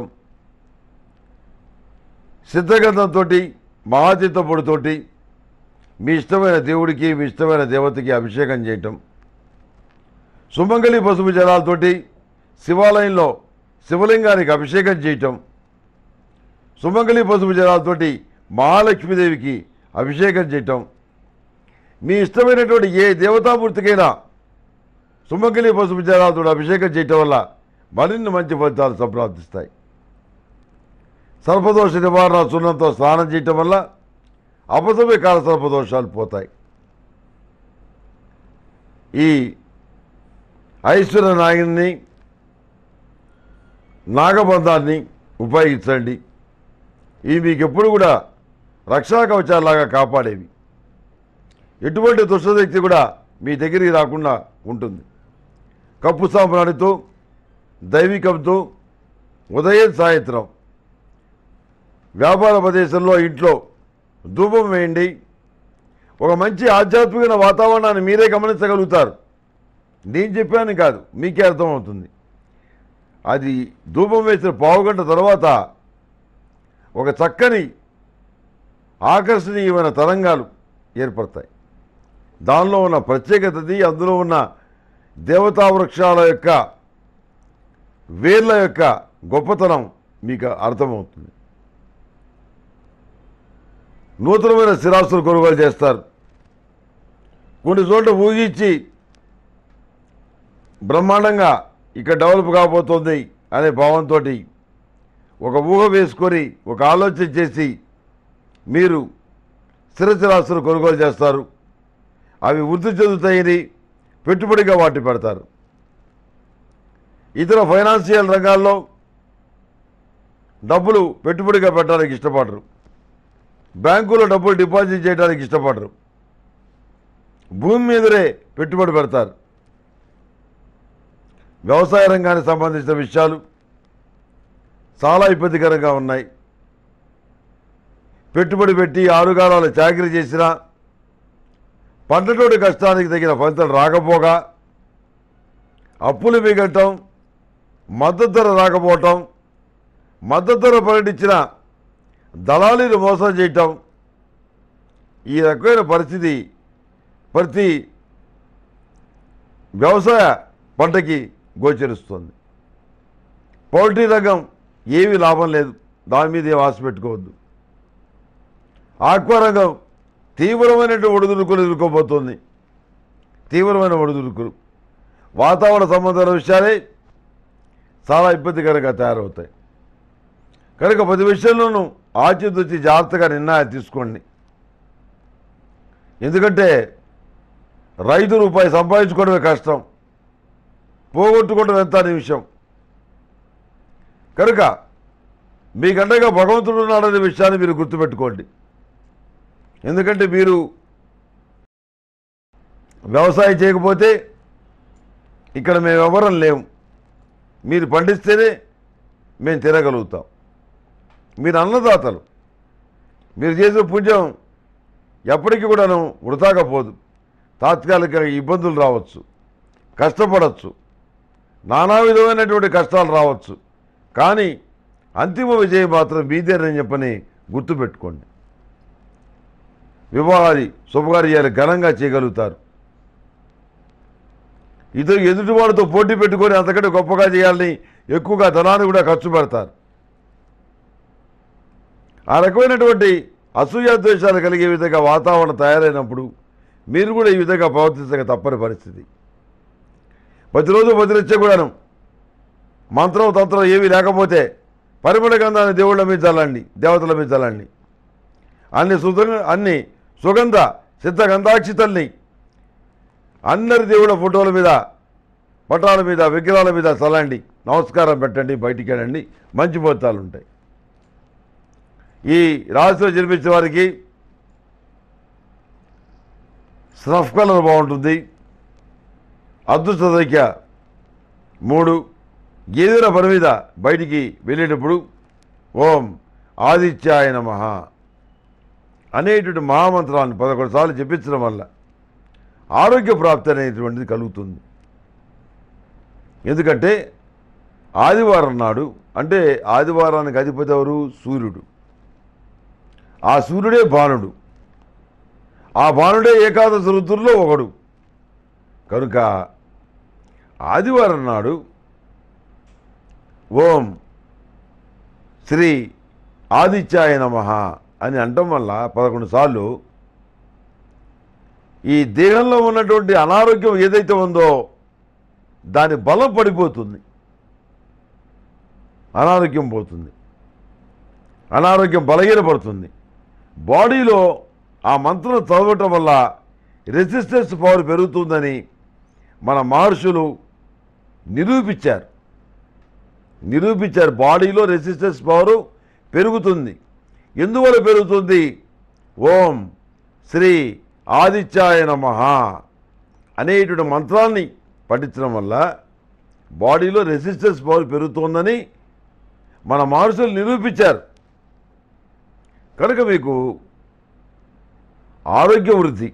సిద్ధగంధంతో మహాచిత్తపొడితోటి మీ ఇష్టమైన దేవుడికి మీ ఇష్టమైన దేవతకి అభిషేకం చేయటం సుమంగళి పసుపు జలాలతోటి శివాలయంలో శివలింగానికి అభిషేకం చేయటం సుమంగళి పసుపు జలాలతోటి మహాలక్ష్మీదేవికి అభిషేకం చేయటం మీ ఇష్టమైనటువంటి ఏ దేవతామూర్తికైనా సుమంగళి పసుపు జలాలతో అభిషేకం చేయటం వల్ల మరిన్ని మంచి ఫలితాలు సంప్రాప్తిస్తాయి సర్పదోష నివారణ సున్నంతో స్నానం చేయటం వల్ల అపసమయ కాల సర్పదోషాలు పోతాయి ఈ ఐశ్వర్య నాగిని నాగబంధాన్ని ఉపయోగించండి ఇవి మీకు ఎప్పుడు కూడా రక్షా కవచాలాగా కాపాడేవి ఎటువంటి దుష్టశక్తి కూడా మీ దగ్గరికి రాకుండా ఉంటుంది కప్పు సాంబ్రాణితో దైవికంతో ఉదయం సాయంత్రం వ్యాపార ప్రదేశంలో ఇంట్లో ధూపం వేయండి ఒక మంచి ఆధ్యాత్మిక వాతావరణాన్ని మీరే గమనించగలుగుతారు నేను చెప్పాను కాదు మీకే అర్థమవుతుంది అది ధూపం వేసిన పావుగంట తర్వాత ఒక చక్కని ఆకర్షణీయమైన తరంగాలు ఏర్పడతాయి దానిలో ఉన్న ప్రత్యేకతది అందులో ఉన్న దేవతా వృక్షాల యొక్క వేర్ల యొక్క గొప్పతనం మీకు అర్థమవుతుంది నూతనమైన స్థిరాస్తులు కొనుగోలు చేస్తారు కొన్ని చోట్ల ఊహించి బ్రహ్మాండంగా ఇక్కడ డెవలప్ కాబోతోంది అనే భావంతో ఒక ఊహ వేసుకొని ఒక ఆలోచన చేసి మీరు స్థిర స్థిరాస్తులు కొనుగోలు చేస్తారు అవి వృద్ధి చెందుతాయని పెట్టుబడిగా వాటి పెడతారు ఇతర ఫైనాన్షియల్ రంగాల్లో డబ్బులు పెట్టుబడిగా పెట్టడానికి ఇష్టపడరు బ్యాంకులో డబ్బులు డిపాజిట్ చేయడానికి ఇష్టపడరు భూమి మీదనే పెట్టుబడి పెడతారు వ్యవసాయ రంగానికి సంబంధించిన విషయాలు చాలా ఇబ్బందికరంగా ఉన్నాయి పెట్టుబడి పెట్టి ఆరుగాలాలు చాకరీ చేసినా పంటతోటి కష్టానికి తగిన ఫలితం రాకపోగా అప్పులు మిగలటం మద్దతు ధర రాకపోవటం మద్దతు ధర ప్రకటించిన దళాలీలు మోసం చేయటం ఈ రకమైన పరిస్థితి ప్రతి వ్యవసాయ పంటకి గోచరిస్తుంది పౌల్ట్రీ రంగం ఏమీ లాభం లేదు దాని మీద ఏం ఆశ పెట్టుకోవద్దు ఆక్వా రంగం తీవ్రమైనటువంటి ఒడిదుడుకులు ఎదుర్కోబోతోంది తీవ్రమైన ఒడిదుడుకులు వాతావరణ సంబంధాల విషయాలే చాలా ఇబ్బందికరంగా తయారవుతాయి కనుక ప్రతి విషయంలోనూ ఆచితూచి జాగ్రత్తగా నిర్ణయాలు తీసుకోండి ఎందుకంటే రైతు రూపాయి సంపాదించుకోవడమే కష్టం పోగొట్టుకోవడం ఎంత అనే విషయం కనుక మీకండగా భగవంతుడు ఉన్నాడనే విషయాన్ని మీరు గుర్తుపెట్టుకోండి ఎందుకంటే మీరు వ్యవసాయం చేయకపోతే ఇక్కడ మేము ఎవరం లేము మీరు పండిస్తేనే మేము తినగలుగుతాం మీరు అన్నదాతలు మీరు చేసే పుణ్యం ఎప్పటికీ కూడాను వృధాగా పోదు తాత్కాలిక ఇబ్బందులు రావచ్చు కష్టపడవచ్చు నానా విధమైనటువంటి కష్టాలు రావచ్చు కానీ అంతిమ విజయం మాత్రం మీదేనని చెప్పని గుర్తుపెట్టుకోండి వివాహాది శుభకార్యాలు ఘనంగా చేయగలుగుతారు ఇద్దరు ఎదుటివాడితో పోటీ పెట్టుకొని అంతకంటే గొప్పగా చేయాలని ఎక్కువగా ధనాన్ని కూడా ఖర్చు పెడతారు ఆ రకమైనటువంటి అసూయాద్వేషాలు కలిగే విధంగా వాతావరణం తయారైనప్పుడు మీరు కూడా ఈ విధంగా ప్రవర్తించక తప్పని పరిస్థితి ప్రతిరోజు ప్రతినిత్యం కూడాను మంత్రం తంత్రం ఏమీ లేకపోతే పరిమళ గంధాన్ని దేవుళ్ళ మీద చల్లండి దేవతల మీద చల్లండి అన్ని సుగ అన్ని సుగంధ సిద్ధ గంధాక్షితల్ని అందరి దేవుళ్ళ ఫోటోల మీద పటాల మీద విగ్రహాల మీద చల్లండి నమస్కారం పెట్టండి బయటికి వెళ్ళండి మంచి ఫలితాలు ఉంటాయి ఈ రాశిలో జన్మించిన వారికి స్నఫ్ కలర్ బాగుంటుంది అదృష్ట సంఖ్య మూడు ఏదైనా పని మీద బయటికి వెళ్ళేటప్పుడు ఓం ఆదిత్యాయ నమః అనేటువంటి మహామంత్రాన్ని పదకొండు సార్లు చెప్పించడం వల్ల ఆరోగ్య ప్రాప్తి అనేటువంటిది కలుగుతుంది ఎందుకంటే ఆదివారం నాడు అంటే ఆదివారానికి అధిపతి ఎవరు సూర్యుడు ఆ సూర్యుడే బాణుడు ఆ బాణుడే ఏకాదశ ఋతుల్లో ఒకడు కనుక ఆదివారం నాడు ఓం శ్రీ ఆదిత్యాయ నమ అని అంటం వల్ల పదకొండు సార్లు ఈ దేహంలో ఉన్నటువంటి అనారోగ్యం ఏదైతే ఉందో దాని బలం పడిపోతుంది అనారోగ్యం పోతుంది అనారోగ్యం బలహీనపడుతుంది బాడీలో ఆ మంత్రం చదవటం వల్ల రెసిస్టెన్స్ పవర్ పెరుగుతుందని మన మహర్షులు నిరూపించారు నిరూపించారు బాడీలో రెసిస్టెన్స్ పవర్ పెరుగుతుంది ఎందువల్ల పెరుగుతుంది ఓం శ్రీ ఆదిత్యాయ నమః అనేటువంటి మంత్రాన్ని పఠించడం వల్ల బాడీలో రెసిస్టెన్స్ పవర్ పెరుగుతుందని మన మహర్షులు నిరూపించారు కనుక మీకు ఆరోగ్య వృద్ధి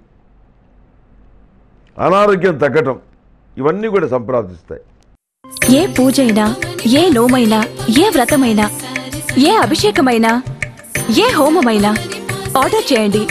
అనారోగ్యం తగ్గటం ఇవన్నీ కూడా సంప్రాప్తిస్తాయి ఏ పూజైనా ఏ నోమైనా ఏ వ్రతమైనా ఏ అభిషేకమైనా ఏ హోమమైనా ఆర్డర్ చేయండి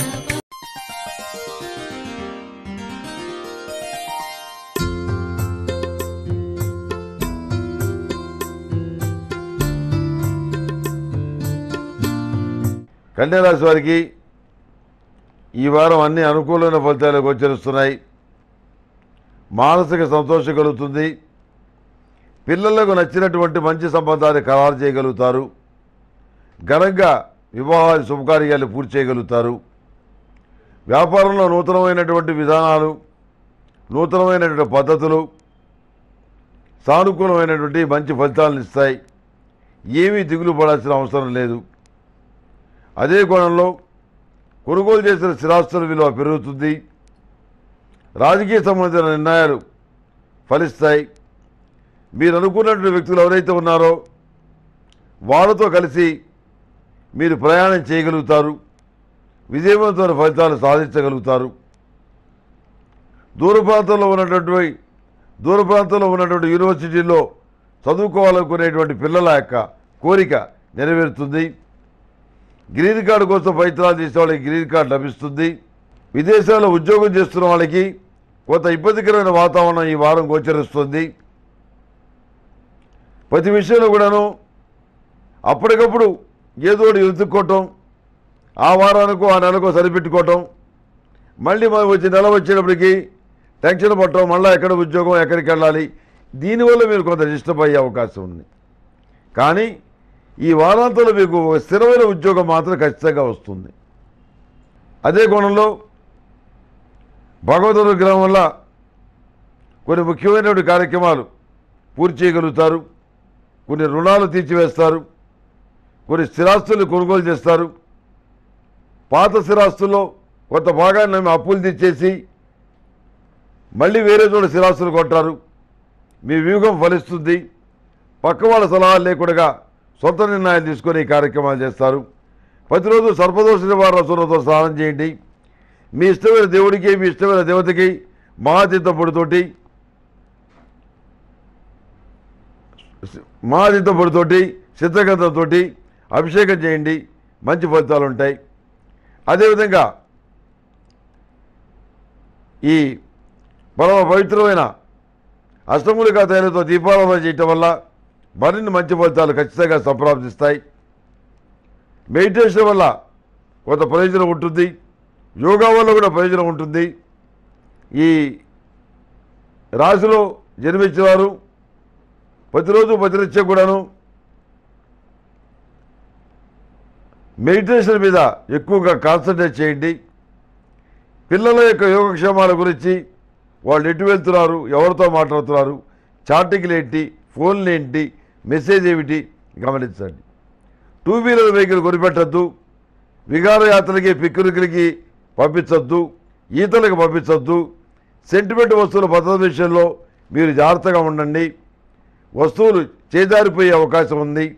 కన్యారాశి వారికి ఈ వారం అన్ని అనుకూలమైన ఫలితాలు గోచరిస్తున్నాయి మానసిక సంతోషం కలుగుతుంది పిల్లలకు నచ్చినటువంటి మంచి సంబంధాన్ని ఖరారు చేయగలుగుతారు ఘనంగా వివాహాది శుభకార్యాలు పూర్తి చేయగలుగుతారు వ్యాపారంలో నూతనమైనటువంటి విధానాలు నూతనమైనటువంటి పద్ధతులు సానుకూలమైనటువంటి మంచి ఫలితాలను ఇస్తాయి ఏమీ దిగులు పడాల్సిన అవసరం లేదు అదే కోణంలో కొనుగోలు చేసిన స్థిరాస్తుల విలువ పెరుగుతుంది రాజకీయ సంబంధించిన నిర్ణయాలు ఫలిస్తాయి మీరు అనుకున్నటువంటి వ్యక్తులు ఎవరైతే ఉన్నారో వాళ్ళతో కలిసి మీరు ప్రయాణం చేయగలుగుతారు విజయవంతమైన ఫలితాలు సాధించగలుగుతారు దూర ప్రాంతంలో ఉన్నటువంటి దూర ప్రాంతంలో ఉన్నటువంటి యూనివర్సిటీల్లో చదువుకోవాలనుకునేటువంటి పిల్లల యొక్క కోరిక నెరవేరుతుంది గ్రీన్ కార్డు కోసం ప్రయత్నాలు చేసే వాళ్ళకి గ్రీన్ కార్డు లభిస్తుంది విదేశాల్లో ఉద్యోగం చేస్తున్న వాళ్ళకి కొంత ఇబ్బందికరమైన వాతావరణం ఈ వారం గోచరిస్తుంది ప్రతి విషయంలో కూడాను అప్పటికప్పుడు ఏదో ఒకటి వెతుక్కోవటం ఆ వారానికో ఆ నెలకో సరిపెట్టుకోవటం మళ్ళీ మనం వచ్చి నెల వచ్చేటప్పటికి టెన్షన్ పట్టడం మళ్ళీ ఎక్కడ ఉద్యోగం ఎక్కడికి వెళ్ళాలి దీనివల్ల మీరు కొంత డిస్టర్బ్ అయ్యే అవకాశం ఉంది కానీ ఈ వారాంతంలో మీకు ఒక స్థిరమైన ఉద్యోగం మాత్రం ఖచ్చితంగా వస్తుంది అదే కోణంలో భగవద్ అనుగ్రహం వల్ల కొన్ని ముఖ్యమైనటువంటి కార్యక్రమాలు పూర్తి చేయగలుగుతారు కొన్ని రుణాలు తీర్చివేస్తారు కొన్ని స్థిరాస్తులు కొనుగోలు చేస్తారు పాత స్థిరాస్తుల్లో కొంత భాగాన్ని మేము అప్పులు తెచ్చేసి మళ్ళీ వేరే చోట స్థిరాస్తులు కొంటారు మీ వ్యూహం ఫలిస్తుంది పక్క వాళ్ళ సలహాలు లేకుండా సొంత నిర్ణయాలు తీసుకొని ఈ కార్యక్రమాలు చేస్తారు ప్రతిరోజు సర్పదోష నివారణ సూర్యతో స్నానం చేయండి మీ ఇష్టమైన దేవుడికి మీ ఇష్టమైన దేవతకి మహాతీర్థ పొడితోటి మహాతీర్థ పొడితోటి సిద్ధగంధంతో అభిషేకం చేయండి మంచి ఫలితాలు ఉంటాయి అదేవిధంగా ఈ పరమ పవిత్రమైన అష్టములికా తైలతో దీపారాధన చేయటం వల్ల మరిన్ని మంచి ఫలితాలు ఖచ్చితంగా సంప్రాప్తిస్తాయి మెడిటేషన్ వల్ల కొంత ప్రయోజనం ఉంటుంది యోగా వల్ల కూడా ప్రయోజనం ఉంటుంది ఈ రాశిలో జన్మించిన వారు ప్రతిరోజు ప్రతినిత్యం కూడాను మెడిటేషన్ మీద ఎక్కువగా కాన్సన్ట్రేట్ చేయండి పిల్లల యొక్క యోగక్షేమాల గురించి వాళ్ళు ఎటు వెళ్తున్నారు ఎవరితో మాట్లాడుతున్నారు చాటింగ్లు ఏంటి ఫోన్లు ఏంటి మెసేజ్ ఏమిటి గమనించండి టూ వీలర్ వెహికల్ కొనిపెట్టద్దు విహారయాత్రలకి పిక్నిక్లకి పంపించొద్దు ఈతలకు పంపించొద్దు సెంటిమెంట్ వస్తువుల భద్రత విషయంలో మీరు జాగ్రత్తగా ఉండండి వస్తువులు చేజారిపోయే అవకాశం ఉంది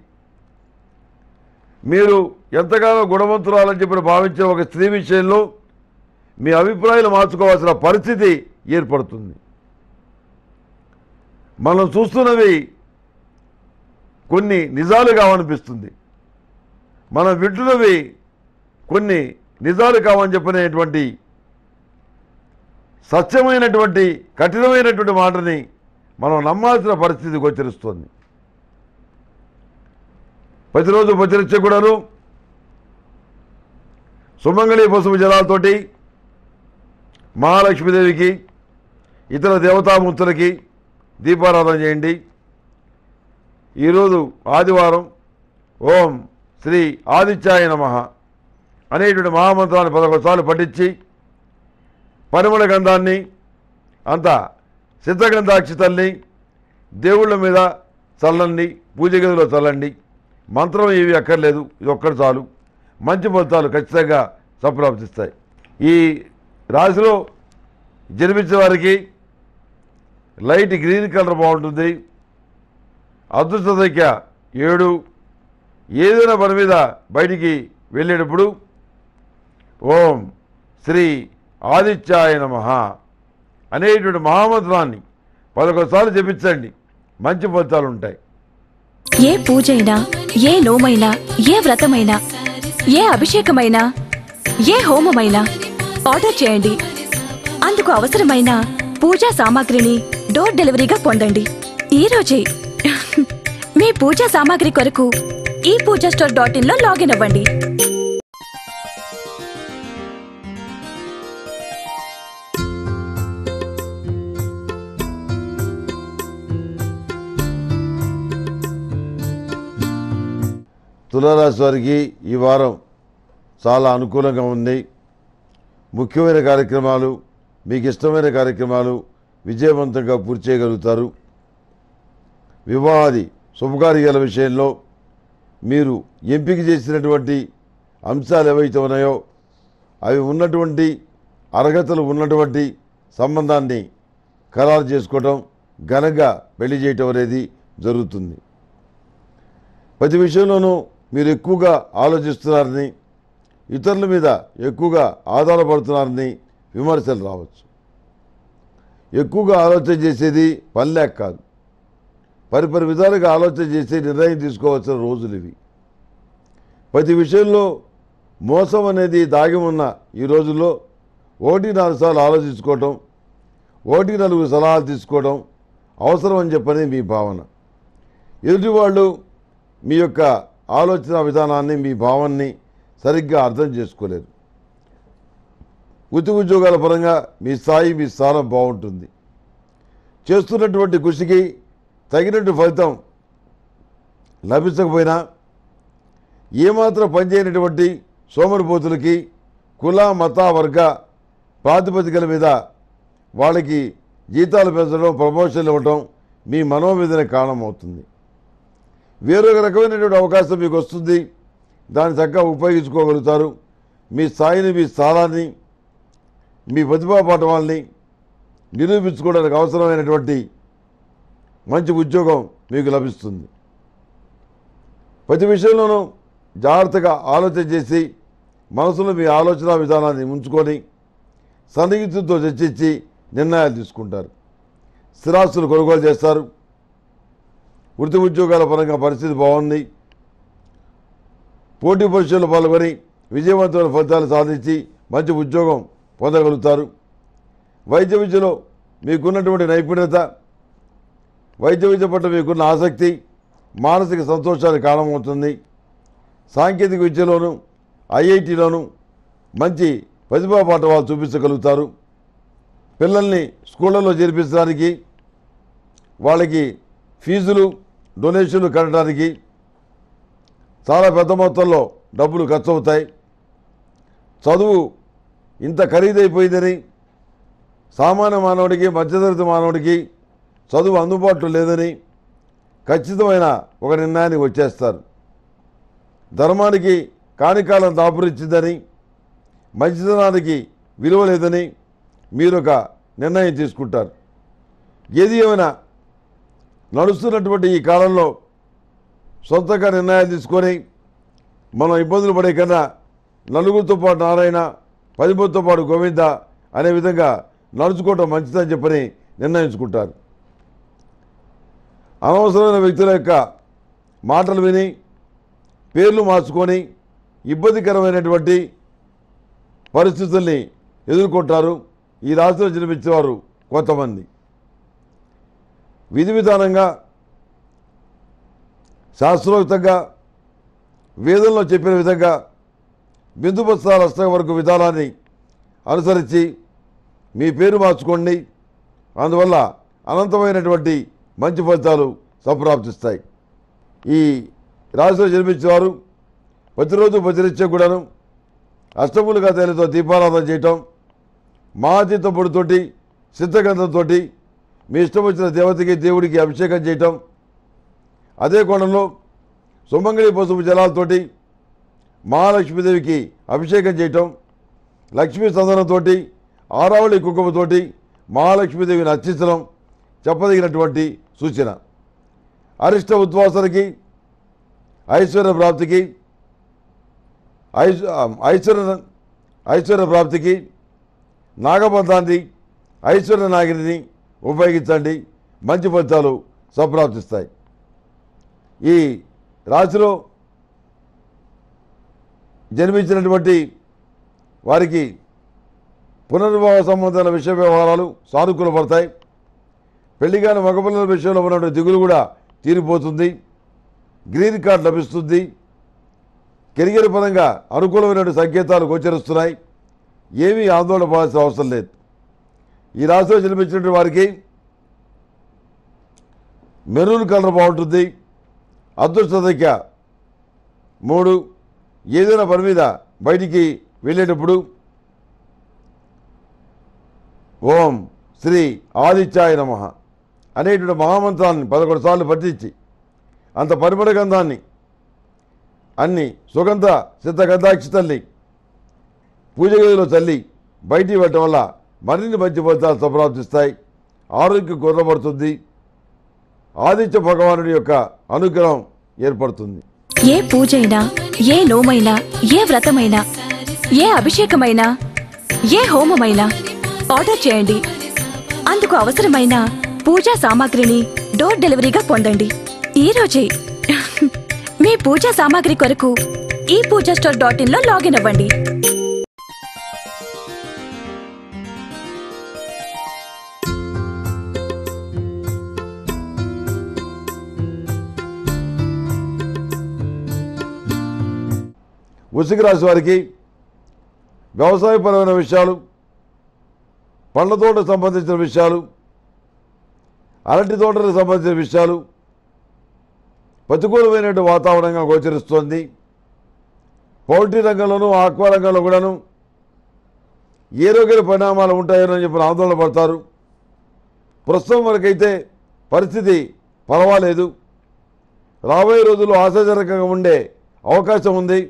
మీరు ఎంతగానో గుణవంతురాలని చెప్పి భావించే ఒక స్త్రీ విషయంలో మీ అభిప్రాయాలు మార్చుకోవాల్సిన పరిస్థితి ఏర్పడుతుంది మనం చూస్తున్నవి కొన్ని నిజాలు కావనిపిస్తుంది మనం వింటున్నవి కొన్ని నిజాలు కావని చెప్పినటువంటి సత్యమైనటువంటి కఠినమైనటువంటి మాటని మనం నమ్మాల్సిన పరిస్థితి గోచరిస్తుంది ప్రతిరోజు ప్రతినిత్య కూడాను సుమంగళి పసుపు జలాలతోటి మహాలక్ష్మీదేవికి ఇతర దేవతామూర్తులకి దీపారాధన చేయండి ఈరోజు ఆదివారం ఓం శ్రీ ఆదిత్యాయ నమ అనేటువంటి మహామంత్రాన్ని పదకొండు సార్లు పఠించి పరిమళ గంధాన్ని అంత సిద్ధగంధాక్షితల్ని దేవుళ్ళ మీద చల్లండి పూజ గదిలో చల్లండి మంత్రం ఏవి అక్కర్లేదు ఇది ఒక్కటి చాలు మంచి ఫలితాలు ఖచ్చితంగా సంప్రాప్తిస్తాయి ఈ రాశిలో జన్మించే వారికి లైట్ గ్రీన్ కలర్ బాగుంటుంది అదృష్ట సంఖ్య ఏడు ఏదైనా పని మీద బయటికి వెళ్ళేటప్పుడు ఓం శ్రీ ఆదిత్యాయ నమ అనేటువంటి మహామంత్రాన్ని పదకొండు సార్లు జపించండి మంచి ఫలితాలు ఉంటాయి ఏ పూజైనా ఏ నోమైనా ఏ వ్రతమైనా ఏ అభిషేకమైనా ఏ హోమమైనా ఆర్డర్ చేయండి అందుకు అవసరమైన పూజా సామాగ్రిని డోర్ డెలివరీగా పొందండి ఈ రోజే మీ పూజా సామాగ్రి కొరకు ఈ పూజా స్టోర్ డాట్ ఇన్ లో లాగిన్ అవ్వండి తులారాశి వారికి ఈ వారం చాలా అనుకూలంగా ఉంది ముఖ్యమైన కార్యక్రమాలు మీకు ఇష్టమైన కార్యక్రమాలు విజయవంతంగా పూర్తి చేయగలుగుతారు వివాహాది శుభకార్యాల విషయంలో మీరు ఎంపిక చేసినటువంటి అంశాలు ఏవైతే ఉన్నాయో అవి ఉన్నటువంటి అర్హతలు ఉన్నటువంటి సంబంధాన్ని ఖరారు చేసుకోవటం ఘనంగా పెళ్లి చేయటం అనేది జరుగుతుంది ప్రతి విషయంలోనూ మీరు ఎక్కువగా ఆలోచిస్తున్నారని ఇతరుల మీద ఎక్కువగా ఆధారపడుతున్నారని విమర్శలు రావచ్చు ఎక్కువగా ఆలోచన చేసేది పనిలేక కాదు పరిపరి విధాలుగా ఆలోచన చేసి నిర్ణయం తీసుకోవాల్సిన రోజులు ఇవి ప్రతి విషయంలో మోసం అనేది దాగి ఉన్న ఈ రోజుల్లో ఒకటి నాలుగు సార్లు ఆలోచించుకోవటం ఒకటి నలుగురు సలహాలు తీసుకోవడం అవసరం అని చెప్పని మీ భావన ఎదుటి వాళ్ళు మీ యొక్క ఆలోచన విధానాన్ని మీ భావాన్ని సరిగ్గా అర్థం చేసుకోలేరు వృత్తి ఉద్యోగాల పరంగా మీ స్థాయి మీ స్థానం బాగుంటుంది చేస్తున్నటువంటి కృషికి తగినట్టు ఫలితం లభించకపోయినా ఏమాత్రం పనిచేయనటువంటి సోమరిపోతులకి కుల మత వర్గ ప్రాతిపదికల మీద వాళ్ళకి జీతాలు పెంచడం ప్రమోషన్లు ఇవ్వటం మీ మనోవేదన కారణమవుతుంది వేరొక రకమైనటువంటి అవకాశం మీకు వస్తుంది దాన్ని చక్కగా ఉపయోగించుకోగలుగుతారు మీ స్థాయిని మీ స్థానాన్ని మీ ప్రతిభా పాఠవాల్ని నిరూపించుకోవడానికి అవసరమైనటువంటి మంచి ఉద్యోగం మీకు లభిస్తుంది ప్రతి విషయంలోనూ జాగ్రత్తగా ఆలోచన చేసి మనసులో మీ ఆలోచన విధానాన్ని ఉంచుకొని సన్నిహితులతో చర్చించి నిర్ణయాలు తీసుకుంటారు స్థిరాస్తులు కొనుగోలు చేస్తారు వృత్తి ఉద్యోగాల పరంగా పరిస్థితి బాగుంది పోటీ పరీక్షల్లో పాల్గొని విజయవంతమైన ఫలితాలు సాధించి మంచి ఉద్యోగం పొందగలుగుతారు వైద్య విద్యలో మీకున్నటువంటి నైపుణ్యత వైద్య విద్య పట్ల మీకున్న ఆసక్తి మానసిక సంతోషానికి కారణమవుతుంది సాంకేతిక విద్యలోను ఐఐటిలోను మంచి ప్రతిభా పాఠవాలు చూపించగలుగుతారు పిల్లల్ని స్కూళ్ళలో చేర్పించడానికి వాళ్ళకి ఫీజులు డొనేషన్లు కట్టడానికి చాలా పెద్ద మొత్తంలో డబ్బులు ఖర్చు అవుతాయి చదువు ఇంత ఖరీదైపోయిందని సామాన్య మానవుడికి మధ్యతరగతి మానవుడికి చదువు అందుబాటులో లేదని ఖచ్చితమైన ఒక నిర్ణయానికి వచ్చేస్తారు ధర్మానికి కానికాలం దాపురిచ్చిందని మంచితనానికి విలువ లేదని మీరు ఒక నిర్ణయం తీసుకుంటారు ఏది ఏమైనా నడుస్తున్నటువంటి ఈ కాలంలో సొంతంగా నిర్ణయాలు తీసుకొని మనం ఇబ్బందులు పడే కన్నా నలుగురితో పాటు నారాయణ పది మందితో పాటు గోవింద అనే విధంగా నడుచుకోవటం మంచిదని చెప్పని నిర్ణయించుకుంటారు అనవసరమైన వ్యక్తుల యొక్క మాటలు విని పేర్లు మార్చుకొని ఇబ్బందికరమైనటువంటి పరిస్థితుల్ని ఎదుర్కొంటారు ఈ రాశిలో జన్మించేవారు కొంతమంది విధి విధానంగా శాస్త్రోక్తంగా వేదంలో చెప్పిన విధంగా బిందుబత్సాల అష్టం వరకు విధానాన్ని అనుసరించి మీ పేరు మార్చుకోండి అందువల్ల అనంతమైనటువంటి మంచి ఫలితాలు సంప్రాప్తిస్తాయి ఈ రాశిలో జన్మించేవారు ప్రతిరోజు ప్రతినిత్యం కూడాను అష్టములుగా తేలితో దీపారాధన చేయటం మహాతీత పొడితోటి సిద్ధగంధంతో మీ ఇష్టం వచ్చిన దేవతకి దేవుడికి అభిషేకం చేయటం అదే కోణంలో సుమంగళి పసుపు జలాలతోటి మహాలక్ష్మీదేవికి అభిషేకం చేయటం లక్ష్మీ సందనంతో ఆరావళి కుంకుమతోటి మహాలక్ష్మీదేవిని అర్చించడం చెప్పదగినటువంటి సూచన అరిష్ట ఉద్వాసనకి ఐశ్వర్య ప్రాప్తికి ఐశ్ ఐశ్వర్య ఐశ్వర్య ప్రాప్తికి నాగబంధాన్ని ఐశ్వర్య నాగిని ఉపయోగించండి మంచి ఫలితాలు సంప్రాప్తిస్తాయి ఈ రాశిలో జన్మించినటువంటి వారికి పునర్వివాహ సంబంధాల విషయ వ్యవహారాలు సానుకూల పడతాయి పెళ్లిగాని మగపిల్లల విషయంలో ఉన్నటువంటి దిగులు కూడా తీరిపోతుంది గ్రీన్ కార్డ్ లభిస్తుంది కెరియర్ పరంగా అనుకూలమైనటువంటి సంకేతాలు గోచరిస్తున్నాయి ఏమీ ఆందోళన పడాల్సిన అవసరం లేదు ఈ రాశిలో జన్మించినటువంటి వారికి మెరూన్ కలర్ బాగుంటుంది అదృష్ట సంఖ్య మూడు ఏదైనా పని మీద బయటికి వెళ్ళేటప్పుడు ఓం శ్రీ ఆదిత్యాయ నమ అనేటువంటి మహామంత్రాన్ని పదకొండు సార్లు పఠించి అంత పరిమళ గంధాన్ని అన్ని సుగంధ సిద్ధ గంధాక్షితల్ని పూజ గదిలో చల్లి బయటికి పెట్టడం వల్ల మరిన్ని మంచి ఫలితాలు సంప్రాప్తిస్తాయి ఆరోగ్యం కుర్రబడుతుంది ఆదిత్య భగవానుడి యొక్క అనుగ్రహం ఏర్పడుతుంది ఏ పూజైనా ఏ నోమైనా ఏ వ్రతమైనా ఏ అభిషేకమైనా ఏ హోమమైనా ఆర్డర్ చేయండి అందుకు అవసరమైన పూజా సామాగ్రిని డోర్ డెలివరీగా పొందండి ఈ రోజే మీ పూజా సామాగ్రి కొరకు ఈ పూజా స్టోర్ డాట్ ఇన్ లో లాగిన్ అవ్వండి వృశ్చిక రాశి వారికి వ్యవసాయపరమైన విషయాలు పండ్ల తోటకు సంబంధించిన విషయాలు అరటి తోటలకు సంబంధించిన విషయాలు ప్రతికూలమైనటువంటి వాతావరణంగా గోచరిస్తోంది పౌల్ట్రీ రంగంలోనూ ఆక్వా రంగంలో కూడాను ఏ రోగిల పరిణామాలు ఉంటాయో అని చెప్పి ఆందోళన పడతారు ప్రస్తుతం వరకైతే పరిస్థితి పర్వాలేదు రాబోయే రోజుల్లో ఆశాజనకంగా ఉండే అవకాశం ఉంది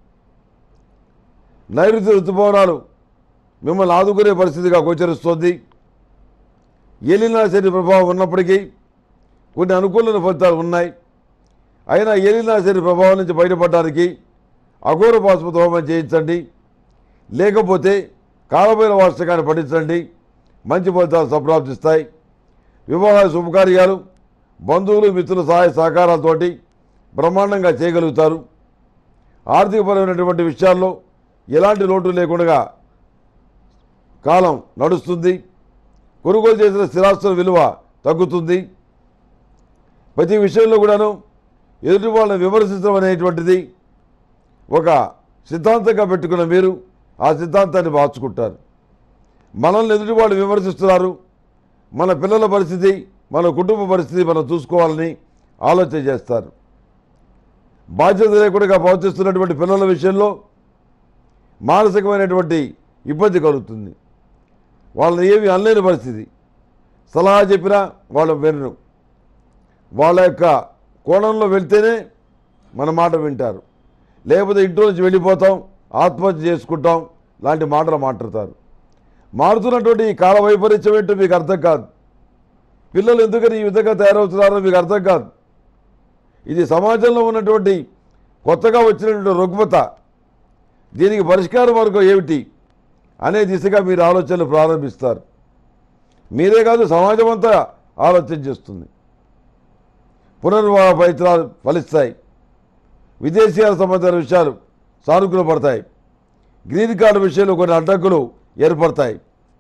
నైరుతి ఋతుపవనాలు మిమ్మల్ని ఆదుకునే పరిస్థితిగా గోచరిస్తోంది ఏలినా శని ప్రభావం ఉన్నప్పటికీ కొన్ని అనుకూలమైన ఫలితాలు ఉన్నాయి అయినా ఏలినా శని ప్రభావం నుంచి బయటపడడానికి అఘోర పాశుపత హోమం చేయించండి లేకపోతే కాలమైన వార్షికాన్ని పఠించండి మంచి ఫలితాలు సంప్రాప్తిస్తాయి వివాహ శుభకార్యాలు బంధువులు మిత్రుల సహాయ సహకారాలతోటి బ్రహ్మాండంగా చేయగలుగుతారు ఆర్థికపరమైనటువంటి విషయాల్లో ఎలాంటి లోటు లేకుండా కాలం నడుస్తుంది కొనుగోలు చేసిన స్థిరాస్తుల విలువ తగ్గుతుంది ప్రతి విషయంలో కూడాను ఎదుటి వాళ్ళని విమర్శించడం అనేటువంటిది ఒక సిద్ధాంతంగా పెట్టుకున్న మీరు ఆ సిద్ధాంతాన్ని మార్చుకుంటారు మనల్ని ఎదుటి వాళ్ళు విమర్శిస్తున్నారు మన పిల్లల పరిస్థితి మన కుటుంబ పరిస్థితి మనం చూసుకోవాలని ఆలోచన చేస్తారు బాధ్యత లేకుండా ప్రవర్తిస్తున్నటువంటి పిల్లల విషయంలో మానసికమైనటువంటి ఇబ్బంది కలుగుతుంది వాళ్ళని ఏమి అనలేని పరిస్థితి సలహా చెప్పినా వాళ్ళు వినరు వాళ్ళ యొక్క కోణంలో వెళ్తేనే మన మాట వింటారు లేకపోతే ఇంట్లో నుంచి వెళ్ళిపోతాం ఆత్మహత్య చేసుకుంటాం లాంటి మాటలు మాట్లాడతారు మారుతున్నటువంటి ఈ కాల వైపరీత్యం ఏంటో మీకు అర్థం కాదు పిల్లలు ఎందుకని ఈ విధంగా తయారవుతున్నారో మీకు అర్థం కాదు ఇది సమాజంలో ఉన్నటువంటి కొత్తగా వచ్చినటువంటి రుగ్మత దీనికి పరిష్కార మార్గం ఏమిటి అనే దిశగా మీరు ఆలోచనలు ప్రారంభిస్తారు మీరే కాదు సమాజం అంతా ఆలోచన చేస్తుంది పునర్వివాహ ప్రయత్నాలు ఫలిస్తాయి విదేశీయాల సంబంధించిన విషయాలు సానుకూల పడతాయి గ్రీన్ కార్డు విషయంలో కొన్ని అడ్డంకులు ఏర్పడతాయి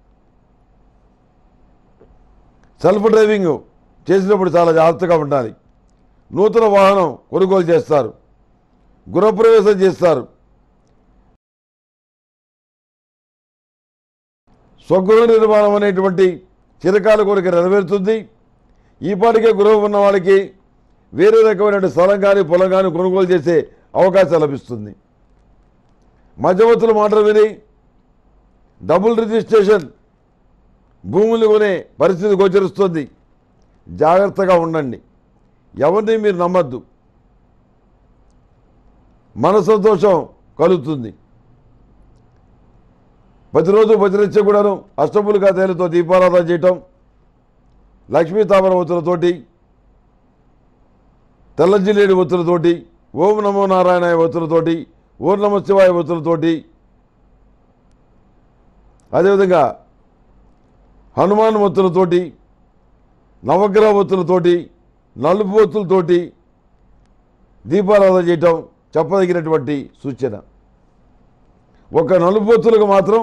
సెల్ఫ్ డ్రైవింగ్ చేసినప్పుడు చాలా జాగ్రత్తగా ఉండాలి నూతన వాహనం కొనుగోలు చేస్తారు గృహప్రవేశం చేస్తారు స్వగృహ నిర్మాణం అనేటువంటి చిరకాల కోరిక నెరవేరుతుంది ఈపాటికే గృహం ఉన్న వాళ్ళకి వేరే రకమైన స్థలం కానీ పొలం కానీ కొనుగోలు చేసే అవకాశం లభిస్తుంది మధ్యవర్తుల మాటలు విని డబుల్ రిజిస్ట్రేషన్ భూములు కొనే పరిస్థితి గోచరిస్తుంది జాగ్రత్తగా ఉండండి ఎవరిని మీరు నమ్మద్దు మన సంతోషం కలుగుతుంది ప్రతిరోజు భజనచ్చ కూడాను అష్టములుగా తేలితో దీపారాధన చేయటం లక్ష్మీ తామర ఒత్తులతోటి తెల్ల జిల్లేడు ఒత్తులతోటి ఓం నమో నారాయణ ఒత్తులతోటి ఓం నమ శివాయ ఒత్తులతోటి అదేవిధంగా హనుమాన్ ఒత్తులతోటి నవగ్రహ ఒత్తులతోటి నలుపు ఒత్తులతోటి దీపారాధన చేయటం చెప్పదగినటువంటి సూచన ఒక నలుపు ఒత్తులకు మాత్రం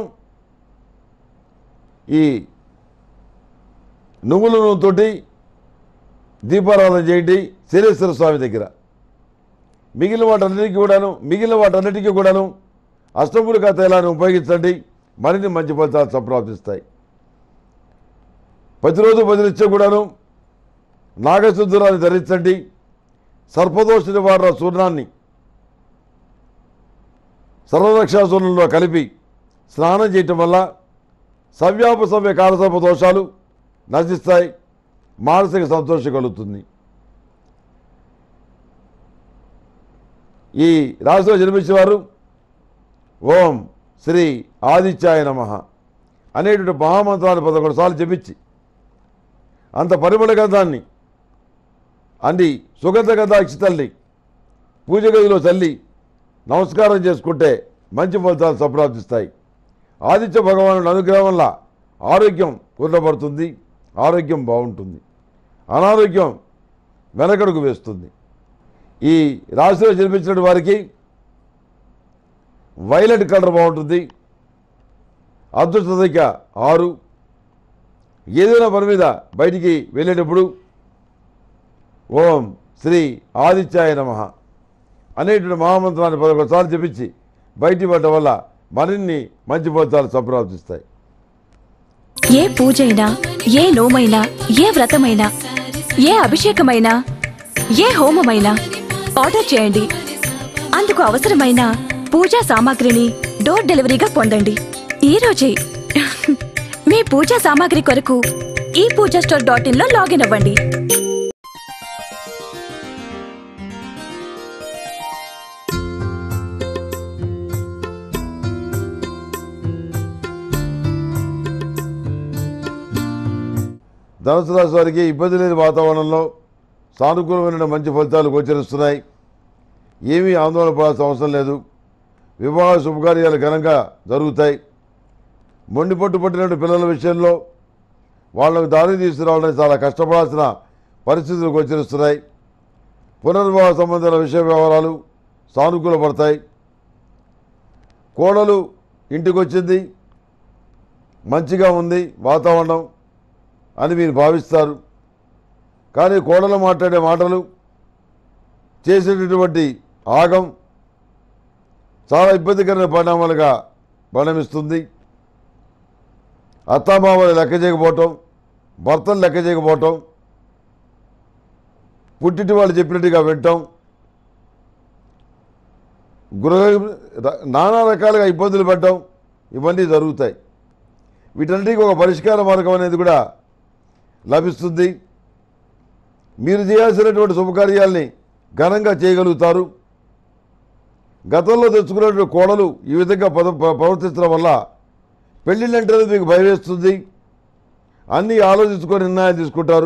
ఈ నువ్వుల నూనెతోటి దీపారాధన చేయండి శనేశ్వర స్వామి దగ్గర మిగిలిన వాటన్నిటికీ కూడాను మిగిలిన వాటన్నిటికీ కూడాను అష్టములికా తైలాన్ని ఉపయోగించండి మరిన్ని మంచి ఫలితాలు సంప్రాప్తిస్తాయి ప్రతిరోజు బదిలిచ్చే కూడాను నాగశుద్ధురాన్ని ధరించండి సర్పదోష నివారణ సూర్ణాన్ని సర్వరక్షాసూర్ణంలో కలిపి స్నానం చేయటం వల్ల సవ్యాప సవ్య కాలసర్ప దోషాలు నశిస్తాయి మానసిక సంతోషం కలుగుతుంది ఈ రాశిలో జన్మించిన వారు ఓం శ్రీ ఆదిత్యాయ నమ అనేటువంటి మహామంత్రాన్ని పదకొండు సార్లు జపించి అంత పరిమళ గంధాన్ని అంది సుగంధ గంధాక్షితల్ని పూజ గదిలో చల్లి నమస్కారం చేసుకుంటే మంచి ఫలితాలు సంప్రాప్తిస్తాయి ఆదిత్య భగవానుడి అనుగ్రహం వల్ల ఆరోగ్యం కుర్రపడుతుంది ఆరోగ్యం బాగుంటుంది అనారోగ్యం వెనకడుగు వేస్తుంది ఈ రాశిలో జన్మించిన వారికి వైలెట్ కలర్ బాగుంటుంది అదృష్ట సంఖ్య ఆరు ఏదైనా పని మీద బయటికి వెళ్ళేటప్పుడు ఓం శ్రీ ఆదిత్యాయ నమ అనేటువంటి మహామంత్రాన్ని పదకొండుసార్లు జపించి బయటి పడటం వల్ల మరిన్ని మంచి ఫలితాలు సంప్రాప్తిస్తాయి ఏ పూజైనా ఏ నోమైనా ఏ వ్రతమైనా ఏ అభిషేకమైనా ఏ హోమమైనా ఆర్డర్ చేయండి అందుకు అవసరమైన పూజా సామాగ్రిని డోర్ డెలివరీగా పొందండి ఈ రోజే మీ పూజా సామాగ్రి కొరకు ఈ పూజా స్టోర్ డాట్ ఇన్ లో లాగిన్ అవ్వండి ధనుసు రాశి వారికి ఇబ్బంది లేని వాతావరణంలో సానుకూలమైన మంచి ఫలితాలు గోచరిస్తున్నాయి ఏమీ ఆందోళన పడాల్సిన అవసరం లేదు వివాహ శుభకార్యాలు ఘనంగా జరుగుతాయి మొండి పట్టు పట్టినటువంటి పిల్లల విషయంలో వాళ్ళకు దారి తీసుకురావడానికి చాలా కష్టపడాల్సిన పరిస్థితులు గోచరిస్తున్నాయి పునర్వివాహ సంబంధించిన విషయ వ్యవహారాలు సానుకూల పడతాయి కోడలు ఇంటికి వచ్చింది మంచిగా ఉంది వాతావరణం అని మీరు భావిస్తారు కానీ కోడలు మాట్లాడే మాటలు చేసేటటువంటి ఆగం చాలా ఇబ్బందికరమైన పరిణామాలుగా పరిణమిస్తుంది అత్తామామలు లెక్క చేయకపోవటం భర్తలు లెక్క చేయకపోవటం పుట్టింటి వాళ్ళు చెప్పినట్టుగా వింటాం గృహ ర- నానా రకాలుగా ఇబ్బందులు పడ్డం ఇవన్నీ జరుగుతాయి వీటన్నిటికీ ఒక పరిష్కార మార్గం అనేది కూడా లభిస్తుంది మీరు చేయాల్సినటువంటి శుభకార్యాల్ని ఘనంగా చేయగలుగుతారు గతంలో తెచ్చుకున్నటువంటి కోడలు ఈ విధంగా పద ప్ర- ప్రవర్తించడం వల్ల పెళ్ళిళ్ళంటేనే మీకు భయం వేస్తుంది అన్నీ ఆలోచించుకొని నిర్ణయాలు తీసుకుంటారు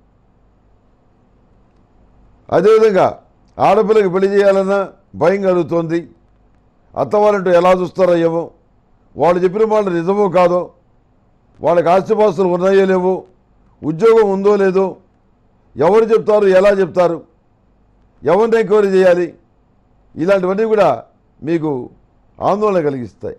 అదేవిధంగా ఆడపిల్లకి పెళ్లి చేయాలన్నా భయం కలుగుతోంది అత్తవారంటూ ఎలా చూస్తారో ఏమో వాళ్ళు చెప్పిన మాట నిజమో కాదో వాళ్ళకి ఆస్తిపాస్తులు ఉన్నాయో లేవో ఉద్యోగం ఉందో లేదో ఎవరు చెప్తారు ఎలా చెప్తారు ఎవరిని ఎంక్వైరీ చేయాలి ఇలాంటివన్నీ కూడా మీకు ఆందోళన కలిగిస్తాయి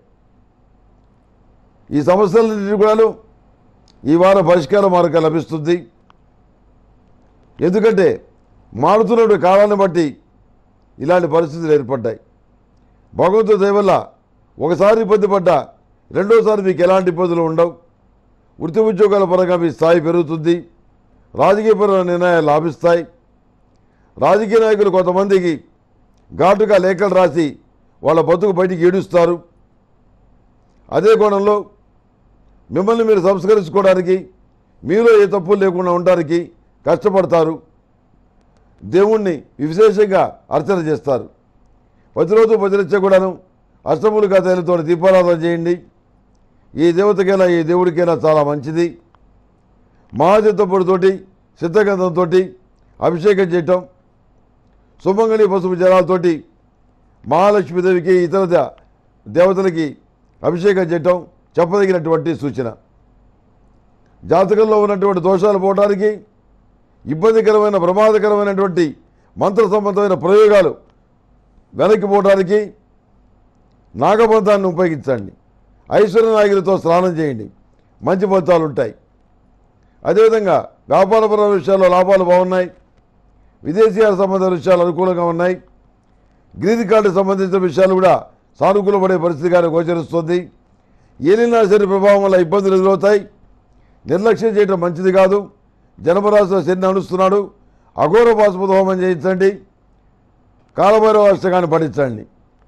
ఈ సమస్యలన్నింటినీ కూడా ఈ వారం పరిష్కార మార్గం లభిస్తుంది ఎందుకంటే మారుతున్న కాలాన్ని బట్టి ఇలాంటి పరిస్థితులు ఏర్పడ్డాయి భగవంతుడి దయ వల్ల ఒకసారి ఇబ్బంది పడ్డా రెండోసారి మీకు ఎలాంటి ఇబ్బందులు ఉండవు వృత్తి ఉద్యోగాల పరంగా మీ స్థాయి పెరుగుతుంది రాజకీయపరమైన నిర్ణయాలు లాభిస్తాయి రాజకీయ నాయకులు కొంతమందికి ఘాటుగా లేఖలు రాసి వాళ్ళ బతుకు బయటికి ఈడుస్తారు అదే కోణంలో మిమ్మల్ని మీరు సంస్కరించుకోవడానికి మీలో ఏ తప్పులు లేకుండా ఉండడానికి కష్టపడతారు దేవుణ్ణి విశేషంగా అర్చన చేస్తారు ప్రతిరోజు భజనిచ్చే కూడాను అష్టములుగా తేలితో దీపారాధన చేయండి ఈ దేవతకైనా ఈ దేవుడికైనా చాలా మంచిది మహాచిత్తపుడితోటి సిద్ధగంధంతో అభిషేకం చేయటం సుమంగళి పసుపు జలాలతోటి మహాలక్ష్మీదేవికి ఇతర దే- దేవతలకి అభిషేకం చేయటం చెప్పదగినటువంటి సూచన జాతకంలో ఉన్నటువంటి దోషాలు పోవడానికి ఇబ్బందికరమైన ప్రమాదకరమైనటువంటి మంత్ర సంబంధమైన ప్రయోగాలు వెనక్కి పోవడానికి నాగబంధాన్ని ఉపయోగించండి ఐశ్వర్య నాయకులతో స్నానం చేయండి మంచి ఫలితాలు ఉంటాయి అదేవిధంగా వ్యాపారపరమైన విషయాల్లో లాభాలు బాగున్నాయి విదేశీయాల సంబంధించిన విషయాలు అనుకూలంగా ఉన్నాయి గ్రీన్ కార్డు సంబంధించిన విషయాలు కూడా సానుకూలపడే పరిస్థితిగానే గోచరిస్తుంది ఏలినా శని ప్రభావం వల్ల ఇబ్బందులు ఎదురవుతాయి నిర్లక్ష్యం చేయడం మంచిది కాదు జన్మరాశిలో శని అనుస్తున్నాడు అఘోర పాశుపత హోమం చేయించండి కాలభైరవ అష్టకాన్ని పఠించండి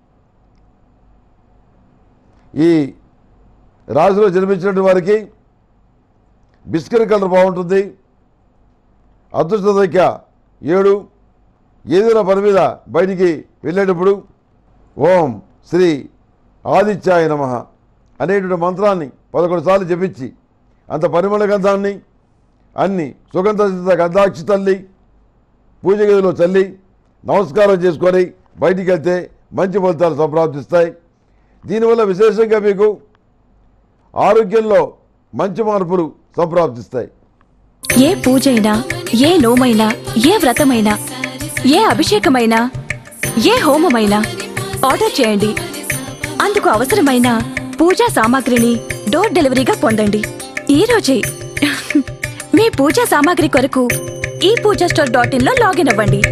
ఈ రాశిలో జన్మించినటువంటి వారికి బిస్కెట్ కలర్ బాగుంటుంది అదృష్ట సంఖ్య ఏడు ఏదైనా పని మీద బయటికి వెళ్ళేటప్పుడు ఓం శ్రీ ఆదిత్యాయ నమ అనేటువంటి మంత్రాన్ని పదకొండు సార్లు జపించి అంత పరిమళ గంధాన్ని అన్ని సుగంధ సిద్ధ గంధాక్షి తల్లి పూజ గదిలో చల్లి నమస్కారం చేసుకొని బయటికి వెళ్తే మంచి ఫలితాలు సంప్రాప్తిస్తాయి దీనివల్ల విశేషంగా మీకు ఆరోగ్యంలో మంచి మార్పులు సంప్రాప్తిస్తాయి ఏ పూజైనా ఏ నోమైనా ఏ వ్రతమైనా ఏ అభిషేకమైనా ఏ హోమమైనా ఆర్డర్ చేయండి అందుకు అవసరమైన పూజా సామాగ్రిని డోర్ డెలివరీగా పొందండి ఈ రోజే మీ పూజా సామాగ్రి కొరకు ఈ పూజా స్టోర్ డాట్ ఇన్ లో లాగిన్ అవ్వండి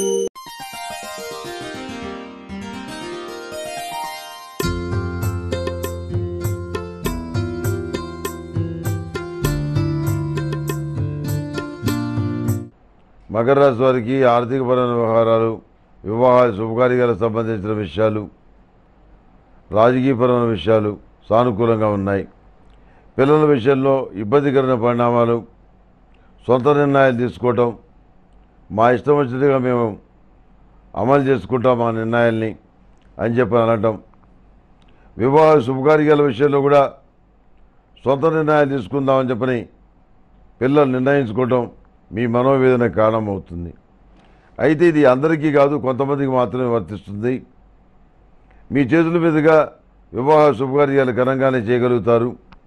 మకర రాశి వారికి ఆర్థికపరమైన వ్యవహారాలు వివాహాలు శుభకార్యాలకు సంబంధించిన విషయాలు రాజకీయపరమైన విషయాలు సానుకూలంగా ఉన్నాయి పిల్లల విషయంలో ఇబ్బందికరమైన పరిణామాలు సొంత నిర్ణయాలు తీసుకోవటం మా ఇష్టం వచ్చినట్టుగా మేము అమలు చేసుకుంటాం మా నిర్ణయాల్ని అని చెప్పి అనటం వివాహ శుభకార్యాల విషయంలో కూడా సొంత నిర్ణయాలు తీసుకుందామని చెప్పని పిల్లలు నిర్ణయించుకోవటం మీ మనోవేదన కారణమవుతుంది అయితే ఇది అందరికీ కాదు కొంతమందికి మాత్రమే వర్తిస్తుంది మీ చేతుల మీదుగా వివాహ శుభకార్యాలు ఘనంగానే చేయగలుగుతారు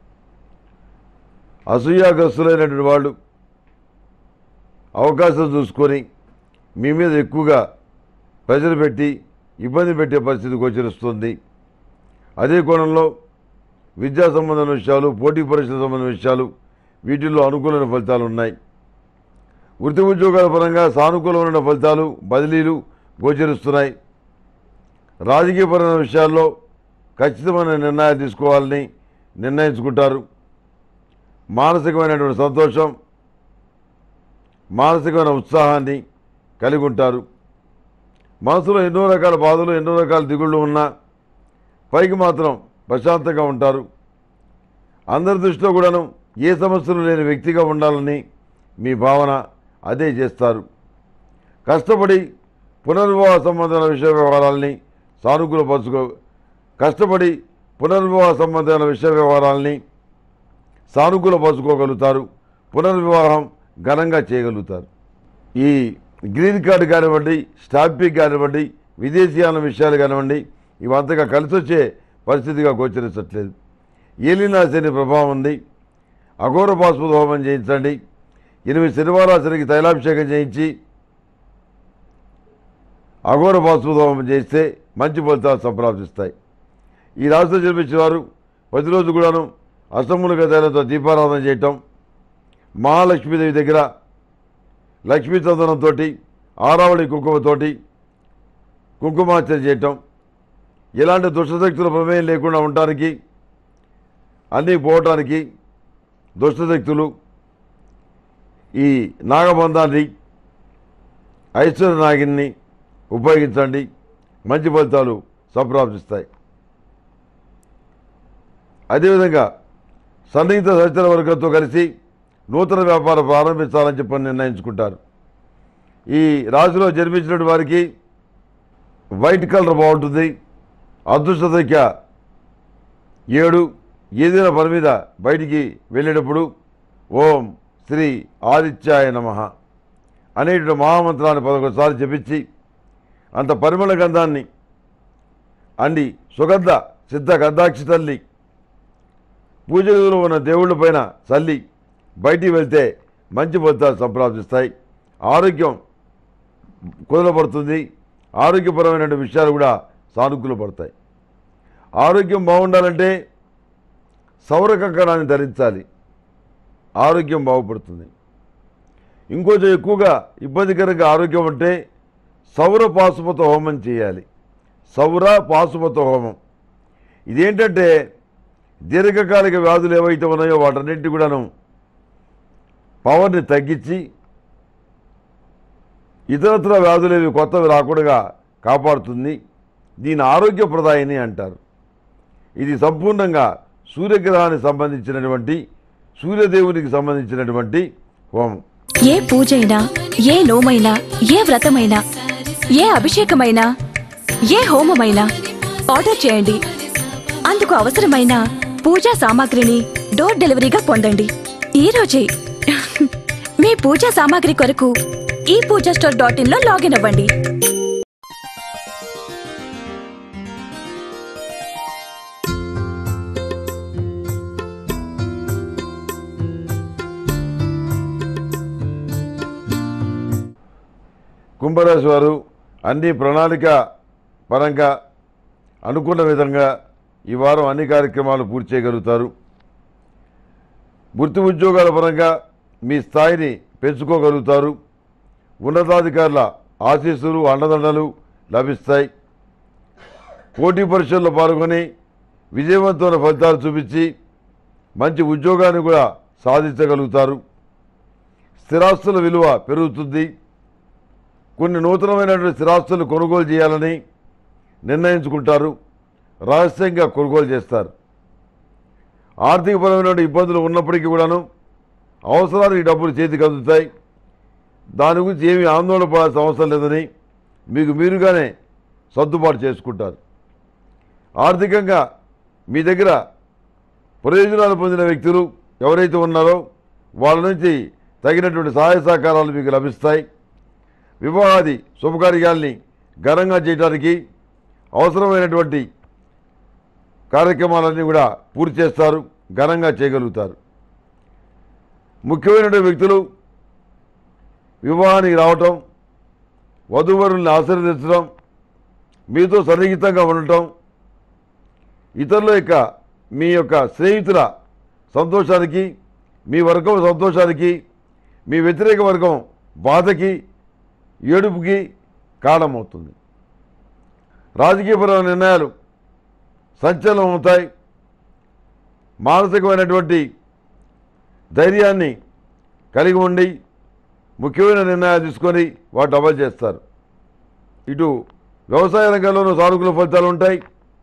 అసూయాగ్రస్తులైనటువంటి వాళ్ళు అవకాశం చూసుకొని మీ మీద ఎక్కువగా ప్రెజర్ పెట్టి ఇబ్బంది పెట్టే పరిస్థితి గోచరిస్తుంది అదే కోణంలో విద్యా సంబంధమైన విషయాలు పోటీ పరీక్షల సంబంధమైన విషయాలు వీటిల్లో అనుకూలమైన ఫలితాలు ఉన్నాయి వృత్తి ఉద్యోగాల పరంగా సానుకూలమైన ఫలితాలు బదిలీలు గోచరిస్తున్నాయి రాజకీయపరమైన విషయాల్లో ఖచ్చితమైన నిర్ణయాలు తీసుకోవాలని నిర్ణయించుకుంటారు మానసికమైనటువంటి సంతోషం మానసికమైన ఉత్సాహాన్ని కలిగి ఉంటారు మనసులో ఎన్నో రకాల బాధలు ఎన్నో రకాల దిగుళ్ళు ఉన్నా పైకి మాత్రం ప్రశాంతంగా ఉంటారు అందరి దృష్టిలో కూడాను ఏ సమస్యలు లేని వ్యక్తిగా ఉండాలని మీ భావన అదే చేస్తారు కష్టపడి పునర్వివాహ సంబంధమైన విషయ వ్యవహారాలని సానుకూలపరచుకో కష్టపడి పునర్వివాహ సంబంధమైన విషయ వ్యవహారాలని సానుకూలపరచుకోగలుగుతారు పునర్వివాహం ఘనంగా చేయగలుగుతారు ఈ గ్రీన్ కార్డు కానివ్వండి స్టాంపింగ్ కానివ్వండి విదేశీయాన విషయాలు కానివ్వండి ఇవంతగా కలిసి వచ్చే పరిస్థితిగా గోచరించట్లేదు ఏలినా శని ప్రభావం ఉంది అఘోర పాశుపత హోమం చేయించండి ఎనిమిది శనివారాసరికి తైలాభిషేకం చేయించి అఘోర పాశుపత హోమం చేస్తే మంచి ఫలితాలు సంప్రాప్తిస్తాయి ఈ రాశిలో జన్మించిన వారు ప్రతిరోజు కూడాను అష్టములుగా తైలంతో దీపారాధన చేయటం మహాలక్ష్మీదేవి దగ్గర లక్ష్మీ చందనంతో ఆరావళి కుంకుమతోటి కుంకుమార్చన చేయటం ఎలాంటి దుష్టశక్తుల ప్రమేయం లేకుండా ఉండటానికి అన్నీ పోవటానికి దుష్టశక్తులు ఈ నాగబంధాన్ని ఐశ్వర్య నాగిని ఉపయోగించండి మంచి ఫలితాలు సంప్రాప్తిస్తాయి అదేవిధంగా సన్నిహిత సహచర వర్గంతో కలిసి నూతన వ్యాపారం ప్రారంభించాలని చెప్పని నిర్ణయించుకుంటారు ఈ రాశిలో జన్మించిన వారికి వైట్ కలర్ బాగుంటుంది అదృష్ట సంఖ్య ఏడు ఏదైనా పని మీద బయటికి వెళ్ళేటప్పుడు ఓం శ్రీ ఆదిత్యాయ నమ అనేటువంటి మహామంత్రాన్ని పదకొండుసార్లు జపించి అంత పరిమళ గంధాన్ని అండి సుగంధ సిద్ధ గంధాక్షి తల్లి పూజ గదిలో ఉన్న దేవుళ్ళ పైన చల్లి బయటికి వెళ్తే మంచి ఫలితాలు సంప్రాప్తిస్తాయి ఆరోగ్యం కుదరపడుతుంది ఆరోగ్యపరమైన విషయాలు కూడా సానుకూలపడతాయి ఆరోగ్యం బాగుండాలంటే సౌర కంకణాన్ని ధరించాలి ఆరోగ్యం బాగుపడుతుంది ఇంకొంచెం ఎక్కువగా ఇబ్బందికరంగా ఆరోగ్యం అంటే సౌర పాశుపత హోమం చేయాలి సౌర పాశుపత హోమం ఇదేంటంటే దీర్ఘకాలిక వ్యాధులు ఏవైతే ఉన్నాయో వాటన్నింటి కూడాను పవర్ని తగ్గించి ఇతరత్ర వ్యాధులు ఏవి కొత్తవి రాకుండా కాపాడుతుంది దీని ఆరోగ్యప్రదాయిని అంటారు ఇది సంపూర్ణంగా సూర్యగ్రహానికి సంబంధించినటువంటి సూర్యదేవునికి సంబంధించినటువంటి హోమం ఏ పూజైనా ఏ నోమైనా ఏ వ్రతమైనా ఏ అభిషేకమైనా ఏ హోమమైనా ఆర్డర్ చేయండి అందుకు అవసరమైన పూజా సామాగ్రిని డోర్ డెలివరీగా పొందండి ఈ రోజే మీ పూజా సామాగ్రి కొరకు ఈ పూజా స్టోర్ డాట్ ఇన్ లో లాగిన్ అవ్వండి కుంభరాశి వారు అన్ని ప్రణాళిక పరంగా అనుకున్న విధంగా ఈ వారం అన్ని కార్యక్రమాలు పూర్తి చేయగలుగుతారు వృత్తి ఉద్యోగాల పరంగా మీ స్థాయిని పెంచుకోగలుగుతారు ఉన్నతాధికారుల ఆశీస్సులు అండదండలు లభిస్తాయి పోటీ పరీక్షల్లో పాల్గొని విజయవంతమైన ఫలితాలు చూపించి మంచి ఉద్యోగాన్ని కూడా సాధించగలుగుతారు స్థిరాస్తుల విలువ పెరుగుతుంది కొన్ని నూతనమైనటువంటి స్థిరాస్తులు కొనుగోలు చేయాలని నిర్ణయించుకుంటారు రహస్యంగా కొనుగోలు చేస్తారు ఆర్థికపరమైన ఇబ్బందులు ఉన్నప్పటికీ కూడాను అవసరానికి డబ్బులు చేతికి అందుతాయి దాని గురించి ఏమీ ఆందోళన పడాల్సిన అవసరం లేదని మీకు మీరుగానే సర్దుబాటు చేసుకుంటారు ఆర్థికంగా మీ దగ్గర ప్రయోజనాలు పొందిన వ్యక్తులు ఎవరైతే ఉన్నారో వాళ్ళ నుంచి తగినటువంటి సహాయ సహకారాలు మీకు లభిస్తాయి వివాహాది శుభకార్యాల్ని ఘనంగా చేయడానికి అవసరమైనటువంటి కార్యక్రమాలన్నీ కూడా పూర్తి చేస్తారు ఘనంగా చేయగలుగుతారు ముఖ్యమైనటువంటి వ్యక్తులు వివాహానికి రావటం వధూవరుల్ని ఆశీర్వదించడం మీతో సన్నిహితంగా ఉండటం ఇతరుల యొక్క మీ యొక్క స్నేహితుల సంతోషానికి మీ వర్గం సంతోషానికి మీ వ్యతిరేక వర్గం బాధకి ఏడుపుకి కారణమవుతుంది రాజకీయపరమైన నిర్ణయాలు సంచలనం అవుతాయి మానసికమైనటువంటి ధైర్యాన్ని కలిగి ఉండి ముఖ్యమైన నిర్ణయాలు తీసుకొని వాటిని అమలు చేస్తారు ఇటు వ్యవసాయ రంగంలోనూ సానుకూల ఫలితాలు ఉంటాయి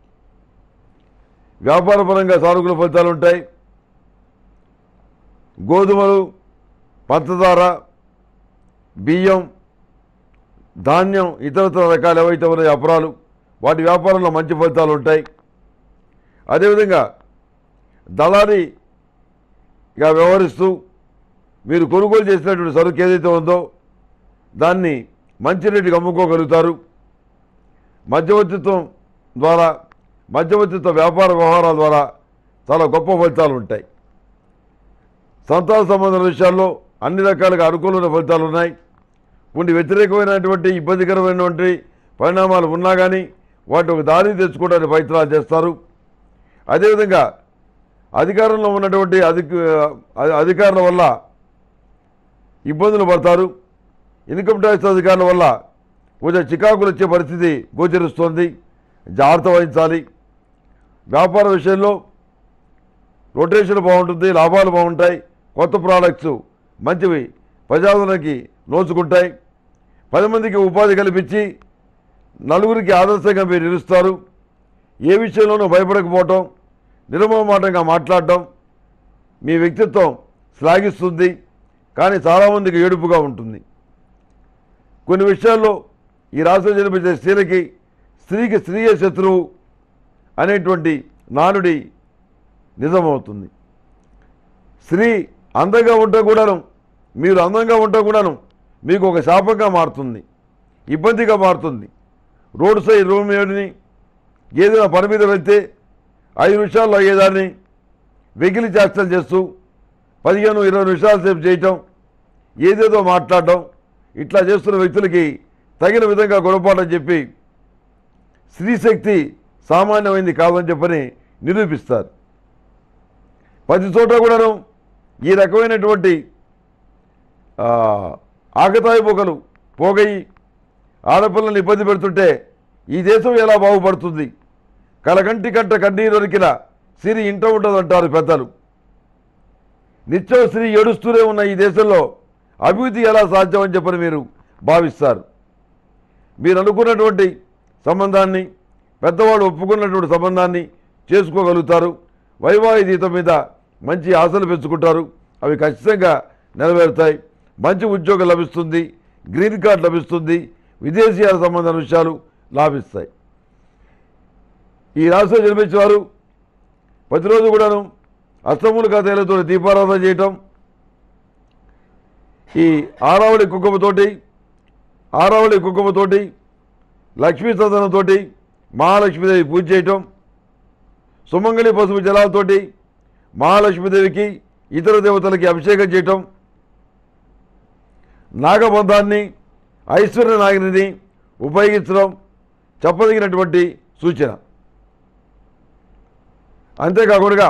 వ్యాపార పరంగా సానుకూల ఫలితాలు ఉంటాయి గోధుమలు పంచదార బియ్యం ధాన్యం ఇతరతర రకాలు ఏవైతే ఉన్నాయో అపరాలు వాటి వ్యాపారంలో మంచి ఫలితాలు ఉంటాయి అదేవిధంగా దళారీగా వ్యవహరిస్తూ మీరు కొనుగోలు చేసినటువంటి సరుకు ఏదైతే ఉందో దాన్ని మంచి రేటుకి అమ్ముకోగలుగుతారు మధ్యవర్తిత్వం ద్వారా మధ్యవర్తిత్వ వ్యాపార వ్యవహారాల ద్వారా చాలా గొప్ప ఫలితాలు ఉంటాయి సంతాన సంబంధం విషయాల్లో అన్ని రకాలుగా అనుకూలమైన ఫలితాలు ఉన్నాయి కొన్ని వ్యతిరేకమైనటువంటి ఇబ్బందికరమైనటువంటి పరిణామాలు ఉన్నా కానీ వాటి ఒక దారి తెచ్చుకోవడానికి ప్రయత్నాలు చేస్తారు అదేవిధంగా అధికారంలో ఉన్నటువంటి అధిక అ- అధికారుల వల్ల ఇబ్బందులు పడతారు ఇన్కమ్ ట్యాక్స్ అధికారుల వల్ల కొంచెం చికాకులు వచ్చే పరిస్థితి గోచరిస్తోంది జాగ్రత్త వహించాలి వ్యాపార విషయంలో రొటేషన్ బాగుంటుంది లాభాలు బాగుంటాయి కొత్త ప్రోడక్ట్స్ మంచివి ప్రజాదరణకి నోచుకుంటాయి పది మందికి ఉపాధి కల్పించి నలుగురికి ఆదర్శంగా మీరు నిలుస్తారు ఏ విషయంలోనూ భయపడకపోవటం నిర్మమాటంగా మాట్లాడటం మీ వ్యక్తిత్వం శ్లాఘిస్తుంది కానీ చాలామందికి ఏడుపుగా ఉంటుంది కొన్ని విషయాల్లో ఈ రాష్ట్రం జన్మించే స్త్రీలకి స్త్రీకి స్త్రీయే శత్రువు అనేటువంటి నానుడి నిజమవుతుంది స్త్రీ అందంగా ఉంటే కూడాను మీరు అందంగా ఉంటే కూడాను మీకు ఒక శాపంగా మారుతుంది ఇబ్బందిగా మారుతుంది రోడ్ సైడ్ రూమ్ ఏడిని ఏదైనా పని మీద వెళ్తే ఐదు నిమిషాల్లో అయ్యేదాన్ని వెకిలి చేష్టలు చేస్తూ పదిహేను ఇరవై నిమిషాల సేపు చేయటం ఏదేదో మాట్లాడటం ఇట్లా చేస్తున్న వ్యక్తులకి తగిన విధంగా గుణపాఠం చెప్పి స్త్రీశక్తి సామాన్యమైంది కాదని చెప్పని నిరూపిస్తారు ప్రతి చోట కూడాను ఈ రకమైనటువంటి ఆ, ఆకతాయి పొగలు పోగయి ఆడపిల్లల్ని ఇబ్బంది పెడుతుంటే ఈ దేశం ఎలా బాగుపడుతుంది కలకంటి కంట కన్నీరొరికిన సిరి ఇంట ఉండదంటారు పెద్దలు నిత్యం స్త్రీ ఏడుస్తూనే ఉన్న ఈ దేశంలో అభివృద్ధి ఎలా సాధ్యమని చెప్పని మీరు భావిస్తారు మీరు అనుకున్నటువంటి సంబంధాన్ని పెద్దవాళ్ళు ఒప్పుకున్నటువంటి సంబంధాన్ని చేసుకోగలుగుతారు వైవాహిక జీవితం మీద మంచి ఆశలు పెంచుకుంటారు అవి ఖచ్చితంగా నెరవేరుతాయి మంచి ఉద్యోగం లభిస్తుంది గ్రీన్ కార్డ్ లభిస్తుంది విదేశీయాల సంబంధం విషయాలు లాభిస్తాయి ఈ రాష్ట్రం జన్మించేవారు ప్రతిరోజు కూడాను అష్టములుగా తేలతో దీపారాధన చేయటం ఈ ఆరావళి కుంకుమతోటి ఆరావళి కుంకుమతోటి లక్ష్మీ సదనంతోటి మహాలక్ష్మీదేవి పూజ చేయటం సుమంగళి పసుపు జలాలతోటి మహాలక్ష్మీదేవికి ఇతర దేవతలకి అభిషేకం చేయటం నాగబంధాన్ని ఐశ్వర్య నాగిని ఉపయోగించడం చెప్పదగినటువంటి సూచన అంతేకాకుండా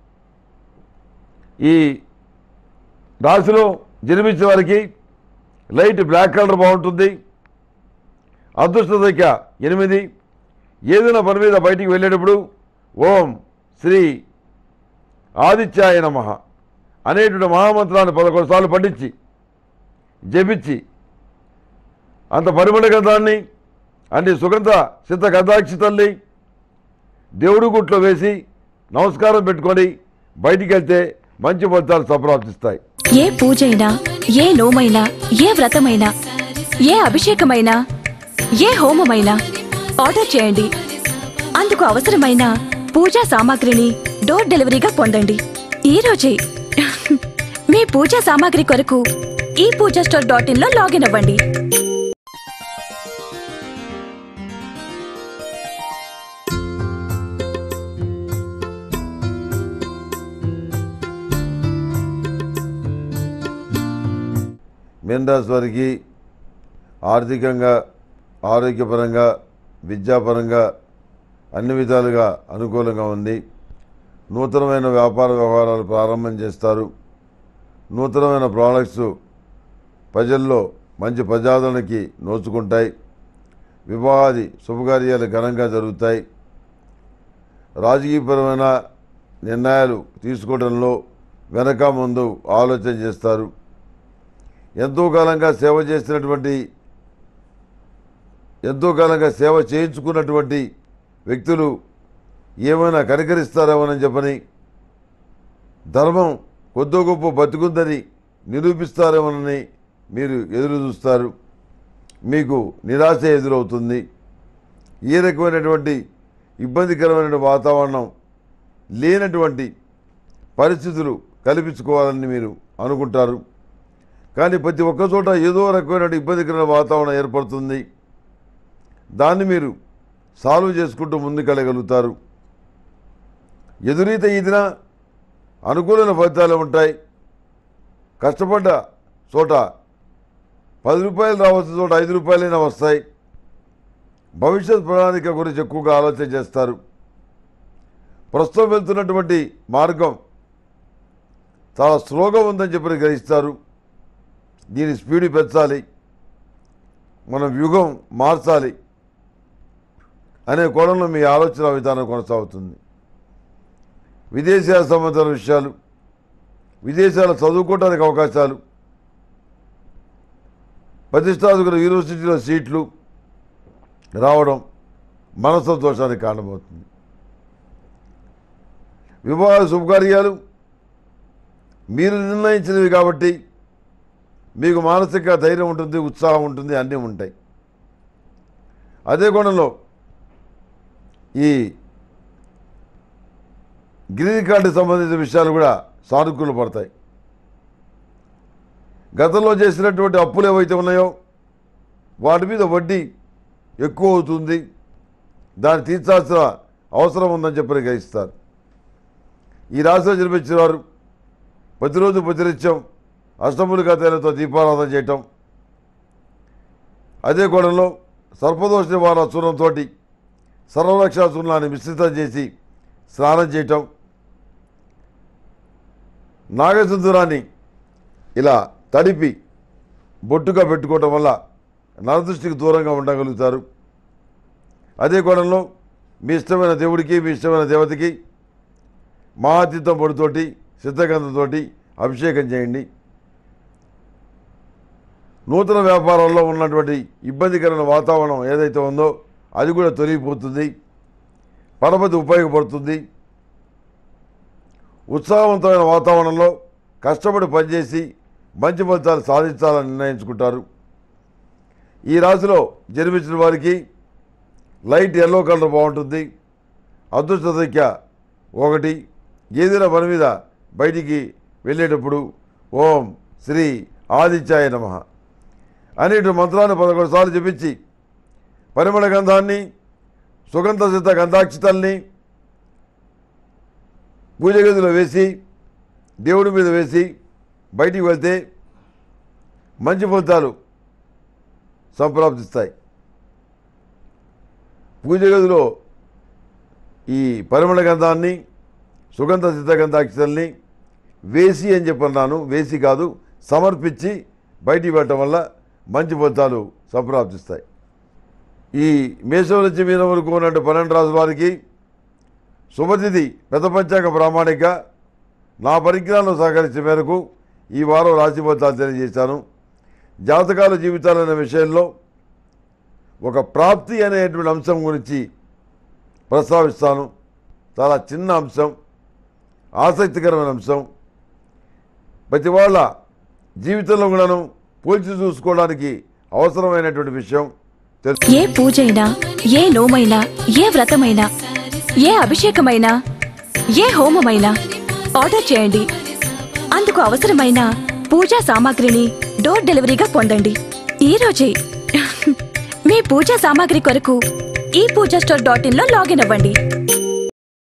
ఈ రాశిలో జన్మించిన వారికి లైట్ బ్లాక్ కలర్ బాగుంటుంది అదృష్ట సంఖ్య ఎనిమిది ఏదైనా పని మీద బయటికి వెళ్ళేటప్పుడు ఓం శ్రీ ఆదిత్యాయ నమ అనేటువంటి మహామంత్రాన్ని పదకొండు సార్లు పఠించి జపించి అంత పరిమళ గంధాన్ని అన్ని సుగంధ సిద్ధ గంధాక్షి తల్లి దేవుడి గుట్లో వేసి నమస్కారం పెట్టుకొని బయటికి వెళ్తే మంచి ఫలితాలు సంప్రాప్తిస్తాయి ఏ పూజైనా ఏ నోమైనా ఏ వ్రతమైనా ఏ అభిషేకమైనా ఏ హోమమైనా ఆర్డర్ చేయండి అందుకు అవసరమైన పూజా సామాగ్రిని డోర్ డెలివరీగా పొందండి ఈ రోజే మీ పూజా సామాగ్రి కొరకు ఈ పూజా స్టోర్ డాట్ ఇన్ లో లాగిన్ అవ్వండి మీనరాశి వారికి ఆర్థికంగా ఆరోగ్యపరంగా విద్యాపరంగా అన్ని విధాలుగా అనుకూలంగా ఉంది నూతనమైన వ్యాపార వ్యవహారాలు ప్రారంభం చేస్తారు నూతనమైన ప్రోడక్ట్స్ ప్రజల్లో మంచి ప్రజాదరణకి నోచుకుంటాయి వివాహాది శుభకార్యాలు ఘనంగా జరుగుతాయి రాజకీయపరమైన నిర్ణయాలు తీసుకోవడంలో వెనక ముందు ఆలోచన చేస్తారు ఎంతో కాలంగా సేవ చేసినటువంటి ఎంతో కాలంగా సేవ చేయించుకున్నటువంటి వ్యక్తులు ఏమైనా కనికరిస్తారేమోనని చెప్పని ధర్మం కొద్దో గొప్ప బతుకుందని నిరూపిస్తారేమోనని మీరు ఎదురు చూస్తారు మీకు నిరాశ ఎదురవుతుంది ఏ రకమైనటువంటి ఇబ్బందికరమైన వాతావరణం లేనటువంటి పరిస్థితులు కల్పించుకోవాలని మీరు అనుకుంటారు కానీ ప్రతి ఒక్క చోట ఏదో రకమైన ఇబ్బందికరమైన వాతావరణం ఏర్పడుతుంది దాన్ని మీరు సాల్వ్ చేసుకుంటూ ముందుకెళ్ళగలుగుతారు ఎదురీత ఈదిన అనుకూలమైన ఫలితాలు ఉంటాయి కష్టపడ్డ చోట పది రూపాయలు రావాల్సిన చోట ఐదు రూపాయలైనా వస్తాయి భవిష్యత్ ప్రణాళిక గురించి ఎక్కువగా ఆలోచన చేస్తారు ప్రస్తుతం వెళ్తున్నటువంటి మార్గం చాలా స్లోగా ఉందని చెప్పి గ్రహిస్తారు దీని స్పీడ్ పెంచాలి మనం వ్యూహం మార్చాలి అనే కోణంలో మీ ఆలోచన విధానం కొనసాగుతుంది విదేశాల సంబంధించిన విషయాలు విదేశాలు చదువుకోవడానికి అవకాశాలు ప్రతిష్టాత్మక యూనివర్సిటీలో సీట్లు రావడం మనసంతోషానికి కారణమవుతుంది వివాహ శుభకార్యాలు మీరు నిర్ణయించినవి కాబట్టి మీకు మానసిక ధైర్యం ఉంటుంది ఉత్సాహం ఉంటుంది అన్నీ ఉంటాయి అదే కోణంలో ఈ గ్రీన్ కార్డు సంబంధించిన విషయాలు కూడా సానుకూల పడతాయి గతంలో చేసినటువంటి అప్పులు ఏవైతే ఉన్నాయో వాటి మీద వడ్డీ ఎక్కువ అవుతుంది దాన్ని తీర్చాల్సిన అవసరం ఉందని చెప్పి గ్రహిస్తారు ఈ రాశిలో జన్మించిన వారు ప్రతిరోజు ప్రతినిత్యం అష్టములుగా తేలతో దీపారాధన చేయటం అదే కోణంలో సర్పదోష నివారణ చూర్ణంతో సర్వరక్షా చూర్ణాన్ని మిశ్రితం చేసి స్నానం చేయటం నాగసింధురాన్ని ఇలా తడిపి బొట్టుగా పెట్టుకోవటం వల్ల నరదృష్టికి దూరంగా ఉండగలుగుతారు అదే కోణంలో మీ ఇష్టమైన దేవుడికి మీ ఇష్టమైన దేవతకి మహాతీర్థం పొడితోటి సిద్ధగంధంతోటి అభిషేకం చేయండి నూతన వ్యాపారంలో ఉన్నటువంటి ఇబ్బందికరమైన వాతావరణం ఏదైతే ఉందో అది కూడా తొలగిపోతుంది పరపతి ఉపయోగపడుతుంది ఉత్సాహవంతమైన వాతావరణంలో కష్టపడి పనిచేసి మంచి ఫలితాలు సాధించాలని నిర్ణయించుకుంటారు ఈ రాశిలో జన్మించిన వారికి లైట్ ఎల్లో కలర్ బాగుంటుంది అదృష్ట సంఖ్య ఒకటి ఏదైనా పని మీద బయటికి వెళ్ళేటప్పుడు ఓం శ్రీ ఆదిత్యాయ నమ అనేటు మంత్రాన్ని పదకొండు సార్లు జపించి పరిమళ గంధాన్ని సుగంధ సిద్ధ గంధాక్షితల్ని పూజ గదిలో వేసి దేవుడి మీద వేసి బయటికి వెళ్తే మంచి ఫలితాలు సంప్రాప్తిస్తాయి పూజ గదిలో ఈ పరిమళ గంధాన్ని సుగంధ సిద్ధ గంధాక్షతల్ని వేసి అని చెప్పన్నాను వేసి కాదు సమర్పించి బయటికి పెట్టడం వల్ల మంచి ఫలితాలు సంప్రాప్తిస్తాయి ఈ మేషం నుంచి మీన వరకు ఉన్నట్టు పన్నెండు రాసుల వారికి శుభతిథి పెద్ద పంచాంగ ప్రామాణిక నా పరిజ్ఞానం సహకరించిన మేరకు ఈ వారం రాశి ఫలితాలు తెలియజేశాను జాతకాల జీవితాలు అనే విషయంలో ఒక ప్రాప్తి అనేటువంటి అంశం గురించి ప్రస్తావిస్తాను చాలా చిన్న అంశం ఆసక్తికరమైన అంశం ప్రతి వాళ్ళ జీవితంలో కూడాను పోల్చి చూసుకోవడానికి అవసరమైనటువంటి విషయం తెలుసు ఏ పూజైనా ఏ నోమైనా ఏ వ్రతమైనా ఏ అభిషేకమైనా ఏ హోమమైనా ఆర్డర్ చేయండి అందుకు అవసరమైన పూజా సామాగ్రిని డోర్ డెలివరీగా పొందండి ఈ రోజే మీ పూజా సామాగ్రి కొరకు ఈ పూజా స్టోర్ డాట్ ఇన్ లో లాగిన్ అవ్వండి